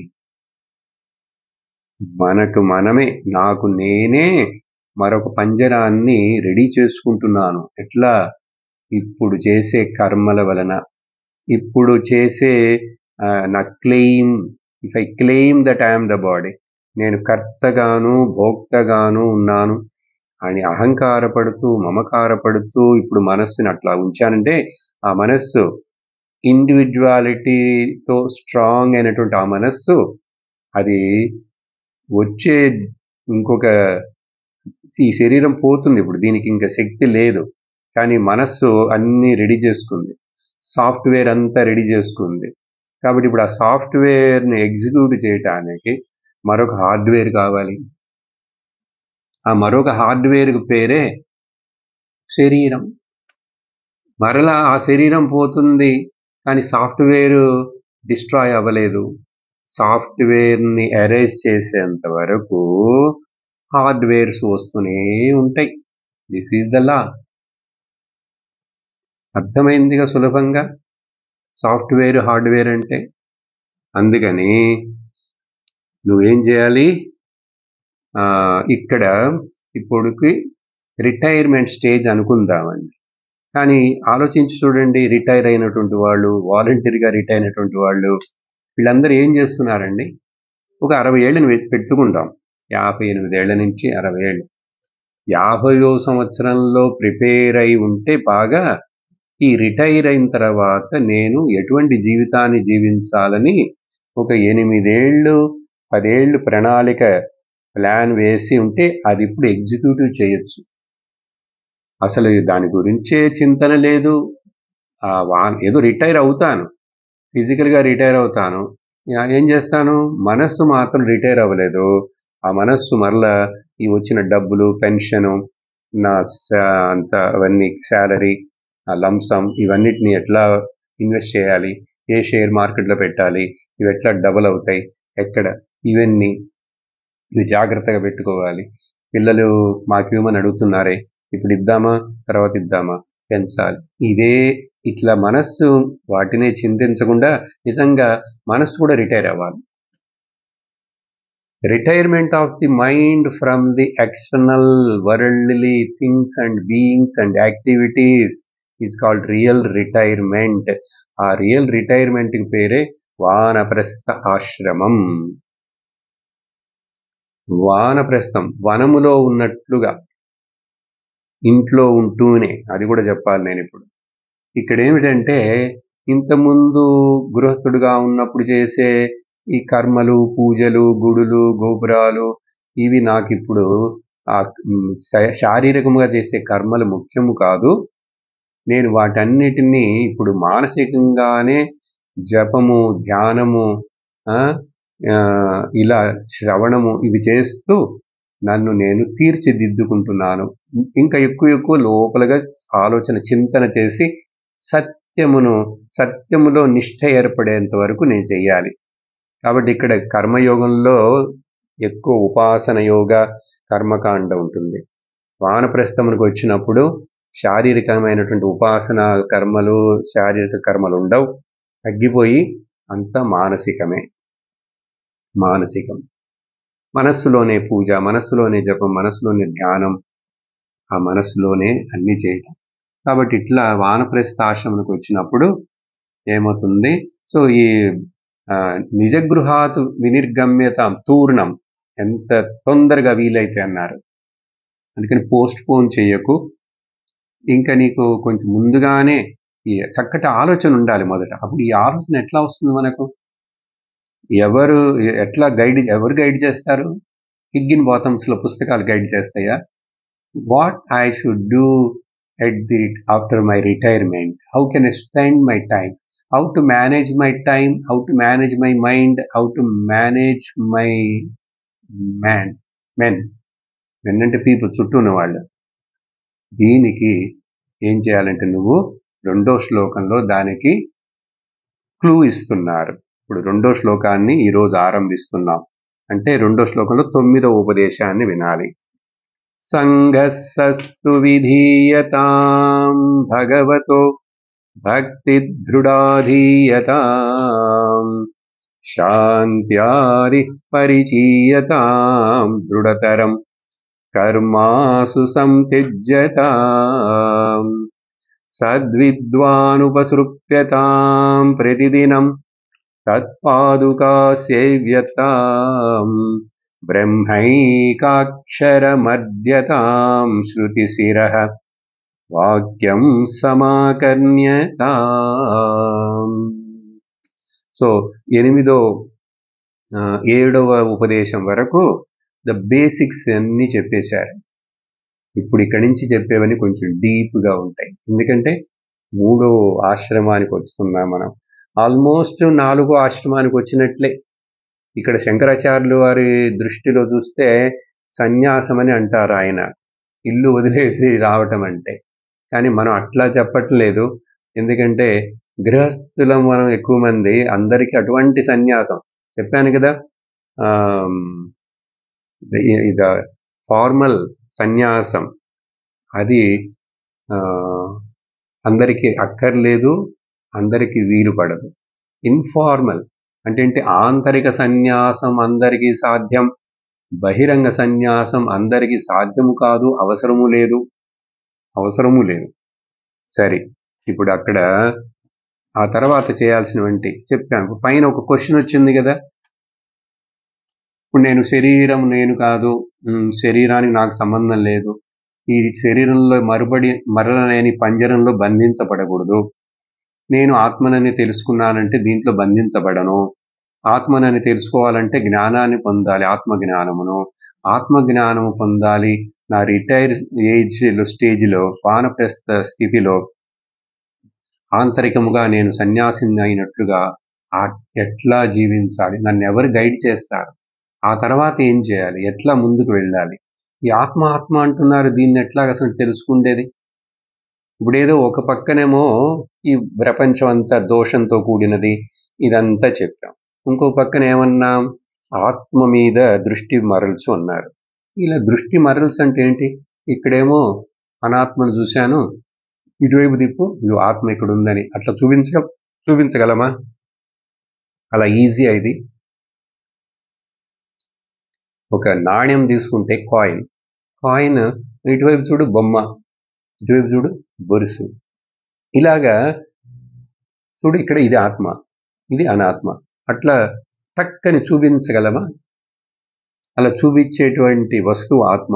మనకు మనమే నాకు నేనే మరొక పంజరాన్ని రెడీ చేసుకుంటున్నాను ఎట్లా ఇప్పుడు చేసే కర్మల వలన ఇప్పుడు చేసే నా claim if I claim that I'm the body నేను కర్తగాను భోక్తగాను ఉన్నాను అని అహంకారపడుతూ మమకారపడుతూ ఇప్పుడు మనస్సుని అట్లా ఉంచానంటే ఆ మనస్సు ఇండివిజువాలిటీతో స్ట్రాంగ్ అయినటువంటి ఆ మనస్సు అది వచ్చే ఇంకొక ఈ శరీరం పోతుంది ఇప్పుడు దీనికి ఇంకా శక్తి లేదు కానీ మనస్సు అన్నీ రెడీ చేసుకుంది సాఫ్ట్వేర్ అంతా రెడీ చేసుకుంది కాబట్టి ఇప్పుడు ఆ సాఫ్ట్వేర్ని ఎగ్జిక్యూట్ చేయటానికి మరొక హార్డ్వేర్ కావాలి ఆ మరొక హార్డ్వేర్ పేరే శరీరం మరలా ఆ శరీరం పోతుంది కానీ సాఫ్ట్వేర్ డిస్ట్రాయ్ అవ్వలేదు సాఫ్ట్వేర్ని అరేంజ్ చేసేంత వరకు హార్డ్వేర్స్ వస్తూనే ఉంటాయి దిస్ ఈజ్ ద లా అర్థమైందిగా సులభంగా సాఫ్ట్వేర్ హార్డ్వేర్ అంటే అందుకని నువ్వేం చేయాలి ఇక్కడ ఇప్పుడుకి రిటైర్మెంట్ స్టేజ్ అనుకుందామండి కానీ ఆలోచించి చూడండి రిటైర్ అయినటువంటి వాళ్ళు వాలంటీర్గా రిటైర్ అయినటువంటి వాళ్ళు వీళ్ళందరూ ఏం చేస్తున్నారండి ఒక అరవై ఏళ్ళని పెట్టుకుంటాం యాభై ఎనిమిదేళ్ల నుంచి అరవై ఏళ్ళు యాభయో సంవత్సరంలో ప్రిపేర్ అయి ఉంటే బాగా ఈ రిటైర్ అయిన తర్వాత నేను ఎటువంటి జీవితాన్ని జీవించాలని ఒక ఎనిమిదేళ్ళు పదేళ్ళు ప్రణాళిక ప్లాన్ వేసి ఉంటే అది ఇప్పుడు ఎగ్జిక్యూటివ్ చేయొచ్చు అసలు దాని గురించే చింతన లేదు ఆ వా ఏదో రిటైర్ అవుతాను ఫిజికల్గా రిటైర్ అవుతాను యా- ఏం చేస్తాను మనస్సు మాత్రం రిటైర్ అవ్వలేదు ఆ మనస్సు మరలా ఈ వచ్చిన డబ్బులు పెన్షను నా సా- అంత అవన్నీ శాలరీ ఆ లంసం ఇవన్నిటిని ఎట్లా ఇన్వెస్ట్ చేయాలి ఏ షేర్ మార్కెట్లో పెట్టాలి ఇవి ఎట్లా డబుల్ అవుతాయి ఎక్కడ ఇవన్నీ ఇవి జాగ్రత్తగా పెట్టుకోవాలి పిల్లలు మాకేమని అడుగుతున్నారే ఇప్పుడు ఇద్దామా తర్వాత ఇద్దామా పెంచాలి ఇదే ఇట్లా మనస్సు వాటినే చింతించకుండా నిజంగా మనస్సు కూడా రిటైర్ అవ్వాలి retirement of the mind from the external worldly things and beings and activities is called real retirement ఆ రియల్ రిటైర్మెంట్ పేరే వానప్రస్థ ఆశ్రమం వానప్రస్థం వనములో ఉన్నట్లుగా ఇంట్లో ఉంటూనే అది కూడా చెప్పాలి నేను ఇప్పుడు ఇక్కడ ఏమిటంటే ఇంతకుముందు గృహస్థుడుగా ఉన్నప్పుడు చేసే ఈ కర్మలు పూజలు గుడులు గోపురాలు ఇవి నాకు ఇప్పుడు ఆ మ్, శా- శారీరకంగా చేసే కర్మలు ముఖ్యము కాదు నేను వాటన్నిటినీ ఇప్పుడు మానసికంగానే జపము ధ్యానము ఆ, ఆ, ఇలా శ్రవణము ఇవి చేస్తూ నన్ను నేను తీర్చిదిద్దుకుంటున్నాను ఇంకా ఎక్కువ ఎక్కువ లోపలగా ఆలోచన చింతన చేసి సత్యమును సత్యములో నిష్ఠ ఏర్పడేంత వరకు నేను చెయ్యాలి కాబట్టి ఇక్కడ కర్మయోగంలో ఎక్కువ ఉపాసన యోగ కర్మకాండ ఉంటుంది వానప్రస్థమునికి వచ్చినప్పుడు శారీరకమైనటువంటి ఉపాసన కర్మలు శారీరక కర్మలు ఉండవు తగ్గిపోయి అంతా మానసికమే మానసికం మనస్సులోనే పూజ మనస్సులోనే జపం మనస్సులోనే ధ్యానం ఆ మనస్సులోనే అన్ని చేయటం కాబట్టి ఇట్లా వానప్రస్థ ఆశ్రమానికి వచ్చినప్పుడు ఏమవుతుంది సో ఈ ఆ, నిజగృహాత్ వినిర్గమ్యత తూర్ణం ఎంత తొందరగా వీలైతే అన్నారు అందుకని పోస్ట్ పోన్ చేయకు ఇంకా నీకు కొంచెం ముందుగానే ఈ చక్కటి ఆలోచన ఉండాలి మొదట అప్పుడు ఈ ఆలోచన ఎట్లా వస్తుంది మనకు ఎవరు ఎట్లా గైడ్ ఎవరు గైడ్ చేస్తారు హిగ్గిన్ బాటమ్స్ లో పుస్తకాలు గైడ్ చేస్తాయా what I should do at the after my retirement how can I spend my time how to manage my time how to manage my mind how to manage my man men men అంటే people చుట్టూ ఉన్న వాళ్ళు దీనికి ఏం చేయాలంటే నువ్వు రెండో శ్లోకంలో దానికి క్లూ ఇస్తున్నారు ఇప్పుడు రెండో శ్లోకాన్ని ఈరోజు ఆరంభిస్తున్నాం అంటే రెండో శ్లోకంలో తొమ్మిదో ఉపదేశాన్ని వినాలి సంగస్సస్తు విధీయతాం భగవతో భక్తి దృఢాధీయతాం శాంత్యాది పరిచీయతాం దృఢతరం కర్మాసు సంత్యజ్యతాం సద్విద్వానుపసృప్యతాం ప్రతిదినం తత్పాదుకా సేవ్యతాం బ్రహ్మైకాక్షరమద్యతాం శృతిశిరః వాక్యం సమాకర్ణ్యతాం సో ఎనిమిదో ఆ, ఏడవ ఉపదేశం వరకు ద బేసిక్స్ అన్ని చెప్పేశారు ఇప్పుడు ఇక్కడి నుంచి చెప్పేవన్నీ కొంచెం డీప్గా ఉంటాయి ఎందుకంటే మూడో ఆశ్రమానికి వస్తున్నాం మనం ఆల్మోస్ట్ నాలుగో ఆశ్రమానికి వచ్చినట్లే ఇక్కడ శంకరాచార్యులు వారి దృష్టిలో చూస్తే సన్యాసం అని అంటారు ఆయన ఇల్లు వదిలేసి రావటం అంటే కానీ మనం అట్లా చెప్పట్లేదు ఎందుకంటే గృహస్థులం మనం ఎక్కువ మంది అందరికీ అటువంటి సన్యాసం చెప్పాను కదా ఇది ఫార్మల్ సన్యాసం అది ఆ, అందరికీ అక్కర్లేదు అందరికీ వీలు పడదు ఇన్ఫార్మల్ అంటే ఏంటి ఆంతరిక సన్యాసం అందరికీ సాధ్యం బహిరంగ సన్యాసం అందరికీ సాధ్యము కాదు అవసరము లేదు అవసరము లేదు సరే ఇప్పుడు అక్కడ ఆ తర్వాత చేయాల్సినవంటి చెప్పాను పైన ఒక క్వశ్చన్ వచ్చింది కదా ఇప్పుడు నేను శరీరం నేను కాదు ఉమ్, శరీరానికి నాకు సంబంధం లేదు ఈ శరీరంలో మరుబడి మరలలేని పంజరంలో బంధించబడకూడదు నేను ఆత్మనని తెలుసుకున్నానంటే దీంట్లో బంధించబడను ఆత్మనని తెలుసుకోవాలంటే జ్ఞానాన్ని పొందాలి ఆత్మ జ్ఞానమును ఆత్మ జ్ఞానము పొందాలి నా రిటైర్ ఏజ్ స్టేజ్లో వానప్రస్థ స్థితిలో ఆంతరికముగా నేను సన్యాసిని అయినట్లుగా ఆ ఎట్లా జీవించాలి నన్ను ఎవరు గైడ్ చేస్తారు ఆ తర్వాత ఏం చేయాలి ఎట్లా ముందుకు వెళ్ళాలి ఈ ఆత్మ ఆత్మ అంటున్నారు దీన్ని ఎట్లా అసలు తెలుసుకుండేది ఇప్పుడు ఏదో ఒక పక్కనేమో ఈ ప్రపంచం అంతా దోషంతో కూడినది ఇదంతా చెప్పాం ఇంకో పక్కన ఏమన్నా ఆత్మ మీద దృష్టి మరల్సు అన్నారు ఇలా దృష్టి మరల్స్ అంటే ఏంటి ఇక్కడేమో అనాత్మను చూశాను ఇటువైపు దిప్పు ఇది ఆత్మ ఇక్కడ ఉందని అట్లా చూపించగ చూపించగలమా అలా ఈజీ ఇది ఒక నాణ్యం తీసుకుంటే కాయిన్ కాయిన్ ఇటువైపు చూడు బొమ్మ ఇటువైపు చూడు బొరుసు ఇలాగా చూడు ఇక్కడ ఇది ఆత్మ ఇది అనాత్మ అట్లా టక్కని చూపించగలమా అలా చూపించేటువంటి వస్తువు ఆత్మ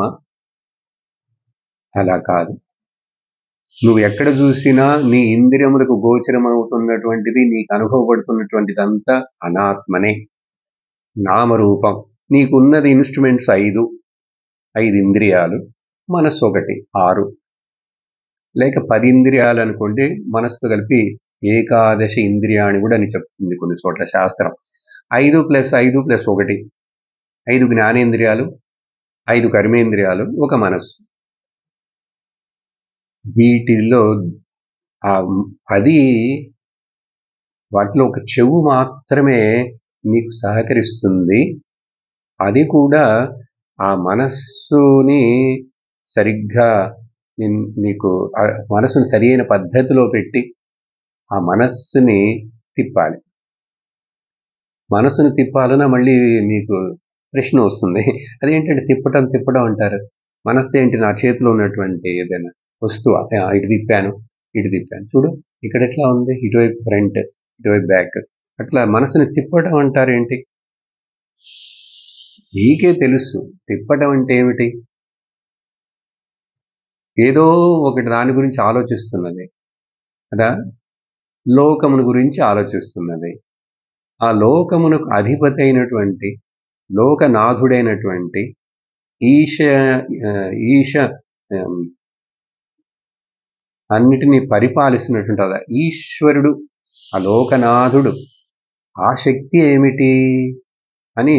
అలా కాదు నువ్వు ఎక్కడ చూసినా నీ ఇంద్రియములకు గోచరమవుతున్నటువంటిది నీకు అనుభవపడుతున్నటువంటిదంతా అనాత్మనే నామరూపం నీకున్నది ఇన్స్ట్రుమెంట్స్ ఐదు ఐదు ఇంద్రియాలు మనస్సు ఒకటి ఆరు లేక పది ఇంద్రియాలు అనుకోండి మనస్సుతో కలిపి ఏకాదశి ఇంద్రియాన్ని కూడా అని చెప్తుంది కొన్ని చోట్ల శాస్త్రం ఐదు ప్లస్ ఐదు ప్లస్ ఒకటి ఐదు జ్ఞానేంద్రియాలు ఐదు కర్మేంద్రియాలు ఒక మనస్సు వీటిల్లో ఆ అది వాటిలో ఒక చెవు మాత్రమే నీకు సహకరిస్తుంది అది కూడా ఆ మనస్సుని సరిగ్గా నీకు మనసుని సరి అయిన పద్ధతిలో పెట్టి ఆ మనస్సుని తిప్పాలి మనసును తిప్పాలన్నా మళ్ళీ మీకు ప్రశ్న వస్తుంది అదేంటంటే తిప్పటం తిప్పడం అంటారు మనస్సు ఏంటి నా చేతిలో ఉన్నటువంటి ఏదైనా వస్తువు ఇటు తిప్పాను ఇటు తిప్పాను చూడు ఇక్కడ ఎట్లా ఉంది ఇటువైపు ఫ్రంట్ ఇటువైపు బ్యాక్ అట్లా మనసుని తిప్పడం అంటారు ఏంటి నీకే తెలుసు తిప్పడం అంటే ఏమిటి ఏదో ఒకటి దాని గురించి ఆలోచిస్తున్నది కదా లోకమును గురించి ఆలోచిస్తున్నది ఆ లోకమునకు అధిపతి అయినటువంటి లోకనాథుడైనటువంటి ఈశ ఈశ అన్నిటినీ పరిపాలిస్తున్నటువంటి ఈశ్వరుడు ఆ లోకనాథుడు ఆ శక్తి ఏమిటి అని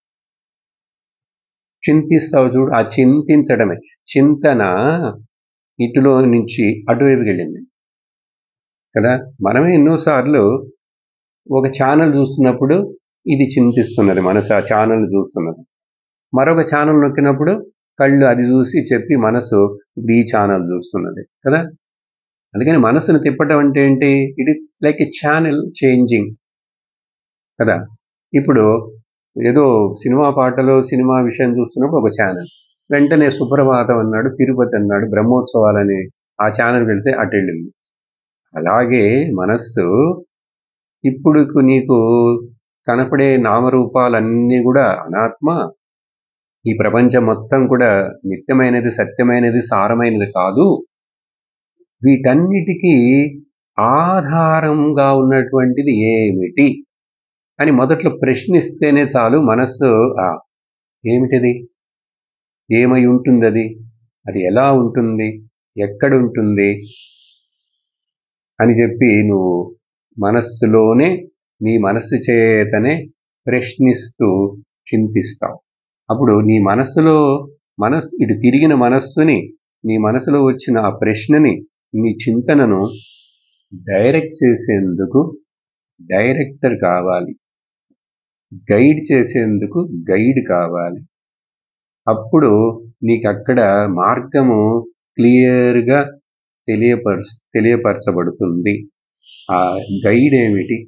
చింతిస్తావు చూడు ఆ చింతించడమే చింతన ఇటులో నుంచి అటువైపుకి వెళ్ళింది కదా మనమే ఎన్నోసార్లు ఒక ఛానల్ చూస్తున్నప్పుడు ఇది చింతిస్తున్నది మనసు ఆ ఛానల్ చూస్తున్నది మరొక ఛానల్ నొక్కినప్పుడు కళ్ళు అది చూసి చెప్పి మనసు ఇప్పుడు ఈ ఛానల్ చూస్తున్నది కదా అందుకని మనసును తిప్పటం అంటే ఏంటి it is like a channel changing కదా ఇప్పుడు ఏదో సినిమా పాటలు సినిమా విషయం చూస్తున్నప్పుడు ఒక ఛానల్ వెంటనే సుప్రభాతం అన్నాడు తిరుపతి అన్నాడు బ్రహ్మోత్సవాలని ఆ ఛానల్ వెళ్తే అటు వెళ్ళింది అలాగే మనస్సు ఇప్పుడు నీకు కనపడే నామరూపాలన్నీ కూడా అనాత్మ ఈ ప్రపంచం మొత్తం కూడా నిత్యమైనది సత్యమైనది సారమైనది కాదు వీటన్నిటికీ ఆధారంగా ఉన్నటువంటిది ఏమిటి అని మొదట్లో ప్రశ్నిస్తేనే చాలు మనస్సు ఏమిటిది ఏమై ఉంటుంది అది అది ఎలా ఉంటుంది ఎక్కడుంటుంది అని చెప్పి నువ్వు మనస్సులోనే నీ మనస్సు చేతనే ప్రశ్నిస్తూ చింతిస్తావు అప్పుడు నీ మనస్సులో మనస్సు ఇటు తిరిగిన మనస్సుని నీ మనసులో వచ్చిన ఆ ప్రశ్నని నీ చింతనను డైరెక్ట్ చేసేందుకు డైరెక్టర్ కావాలి గైడ్ చేసేందుకు గైడ్ కావాలి అప్పుడు నీకు అక్కడ మార్గము క్లియర్గా తెలియపరచ తెలియపరచబడుతుంది ఆ గైడ్ ఏమిటి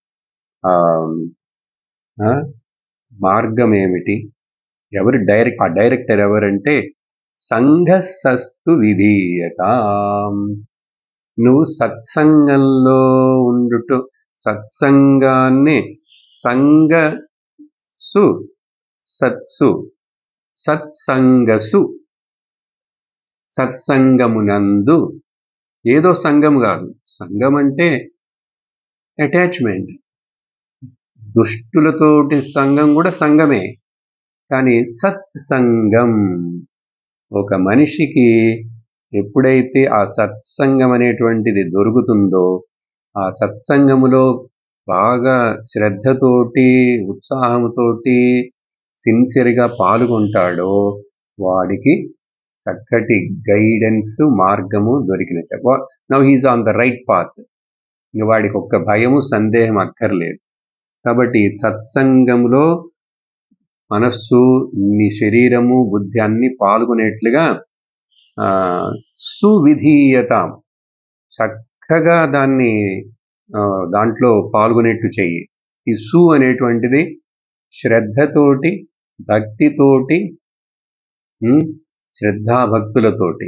మార్గం ఏమిటి ఎవరు డైరెక్ట్ ఆ డైరెక్టర్ ఎవరంటే సంఘసస్తు విధీయత నువ్వు సత్సంగంలో ఉండుట సత్సంగాన్ని సంగసు సత్సు సత్సంగసు సత్సంగమునందు ఏదో సంఘం కాదు సంఘం అంటే అటాచ్మెంట్ దుష్టులతోటి సంఘం కూడా సంఘమే కానీ సత్సంగం ఒక మనిషికి ఎప్పుడైతే ఆ సత్సంగం అనేటువంటిది దొరుకుతుందో ఆ సత్సంగములో బాగా శ్రద్ధతోటి ఉత్సాహంతోటి సిన్సియర్గా పాల్గొంటాడో వాడికి చక్కటి గైడెన్స్ మార్గము దొరికినట్టు now he's on the right path ఇంక వాడికి ఒక్క భయము సందేహం అక్కర్లేదు కాబట్టి సత్సంగంలో మనస్సు నీ శరీరము బుద్ధి అన్ని పాల్గొనేట్లుగా ఆ, సువిధీయత చక్కగా దాన్ని ఆ, దాంట్లో పాల్గొనేట్టు చెయ్యి ఈ సు అనేటువంటిది శ్రద్ధతోటి భక్తితోటి ఉమ్, శ్రద్ధాభక్తులతోటి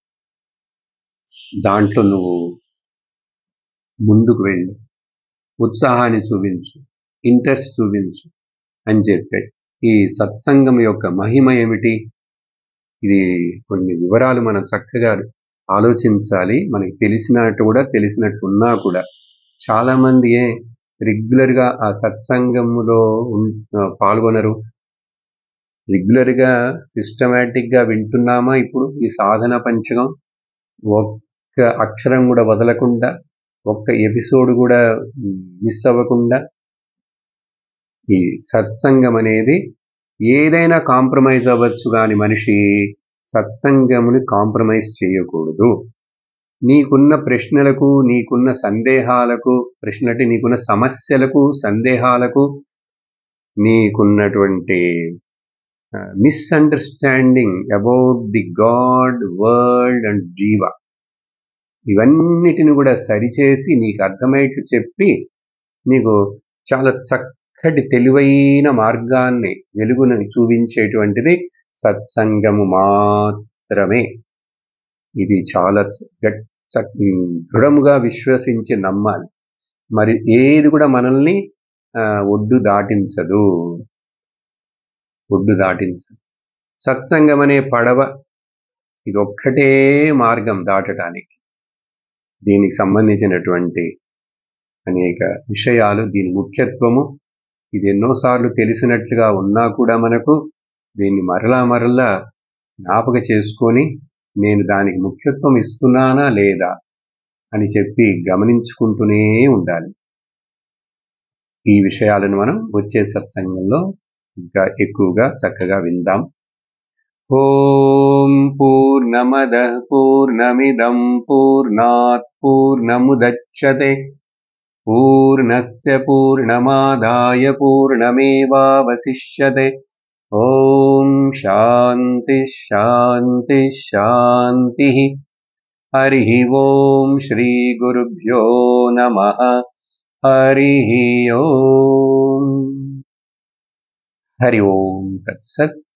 దాంట్లో నువ్వు ముందుకు వెళ్ళు ఉత్సాహాన్ని చూపించు ఇంట్రెస్ట్ చూపించు అని చెప్పాడు ఈ సత్సంగం యొక్క మహిమ ఏమిటి ఇది కొన్ని వివరాలు మనం చక్కగా ఆలోచించాలి మనకి తెలిసినట్టు కూడా తెలిసినట్టు ఉన్నా కూడా చాలా మంది ఏ రెగ్యులర్ గా ఆ సత్సంగములో ఉన్- ఆ, పాల్గొనరు రెగ్యులర్ గా సిస్టమేటిక్ గా వింటున్నామా ఇప్పుడు ఈ సాధన పంచకం ఒక్క అక్షరం కూడా వదలకుండా ఒక్క ఎపిసోడ్ కూడా మిస్ అవ్వకుండా ఈ సత్సంగం అనేది ఏదైనా కాంప్రమైజ్ అవ్వచ్చు కానీ మనిషి సత్సంగముని కాంప్రమైజ్ చేయకూడదు నీకున్న ప్రశ్నలకు నీకున్న సందేహాలకు ప్రశ్నలంటే నీకున్న సమస్యలకు సందేహాలకు నీకున్నటువంటి misunderstanding about the God world and జీవ ఇవన్నిటిని కూడా సరిచేసి నీకు అర్థమయ్యేట్టు చెప్పి నీకు చాలా చక్కటి తెలివైన మార్గాన్ని వెలుగును చూపించేటువంటిది సత్సంగము మాత్రమే ఇది చాలా చ- గట్- చ- ఉమ్, దృఢముగా విశ్వసించి నమ్మాలి మరి ఏది కూడా మనల్ని ఆ, ఒడ్డు దాటించదు ఒడ్డు దాటించదు సత్సంగం అనే పడవ ఇది ఒక్కటే మార్గం దాటడానికి దీనికి సంబంధించినటువంటి అనేక విషయాలు దీని ముఖ్యత్వము ఇది ఎన్నోసార్లు తెలిసినట్లుగా ఉన్నా కూడా మనకు దీన్ని మరలా మరలా జ్ఞాపక చేసుకొని నేను దానికి ముఖ్యత్వం ఇస్తున్నానా లేదా అని చెప్పి గమనించుకుంటూనే ఉండాలి ఈ విషయాలను మనం వచ్చే సత్సంగంలో ఇంకా ఎక్కువగా చక్కగా విందాం ఓం పూర్ణమద పూర్ణమిదం పూర్ణాత్ పూర్ణముదచ్చతే పూర్ణస్య పూర్ణమాదాయ పూర్ణమేవావశిష్యతే ఓం శాంతి శాంతి శాంతి హరి ఓం శ్రీ గురుభ్యో నమ హరి ఓం హరి ఓం తత్సత్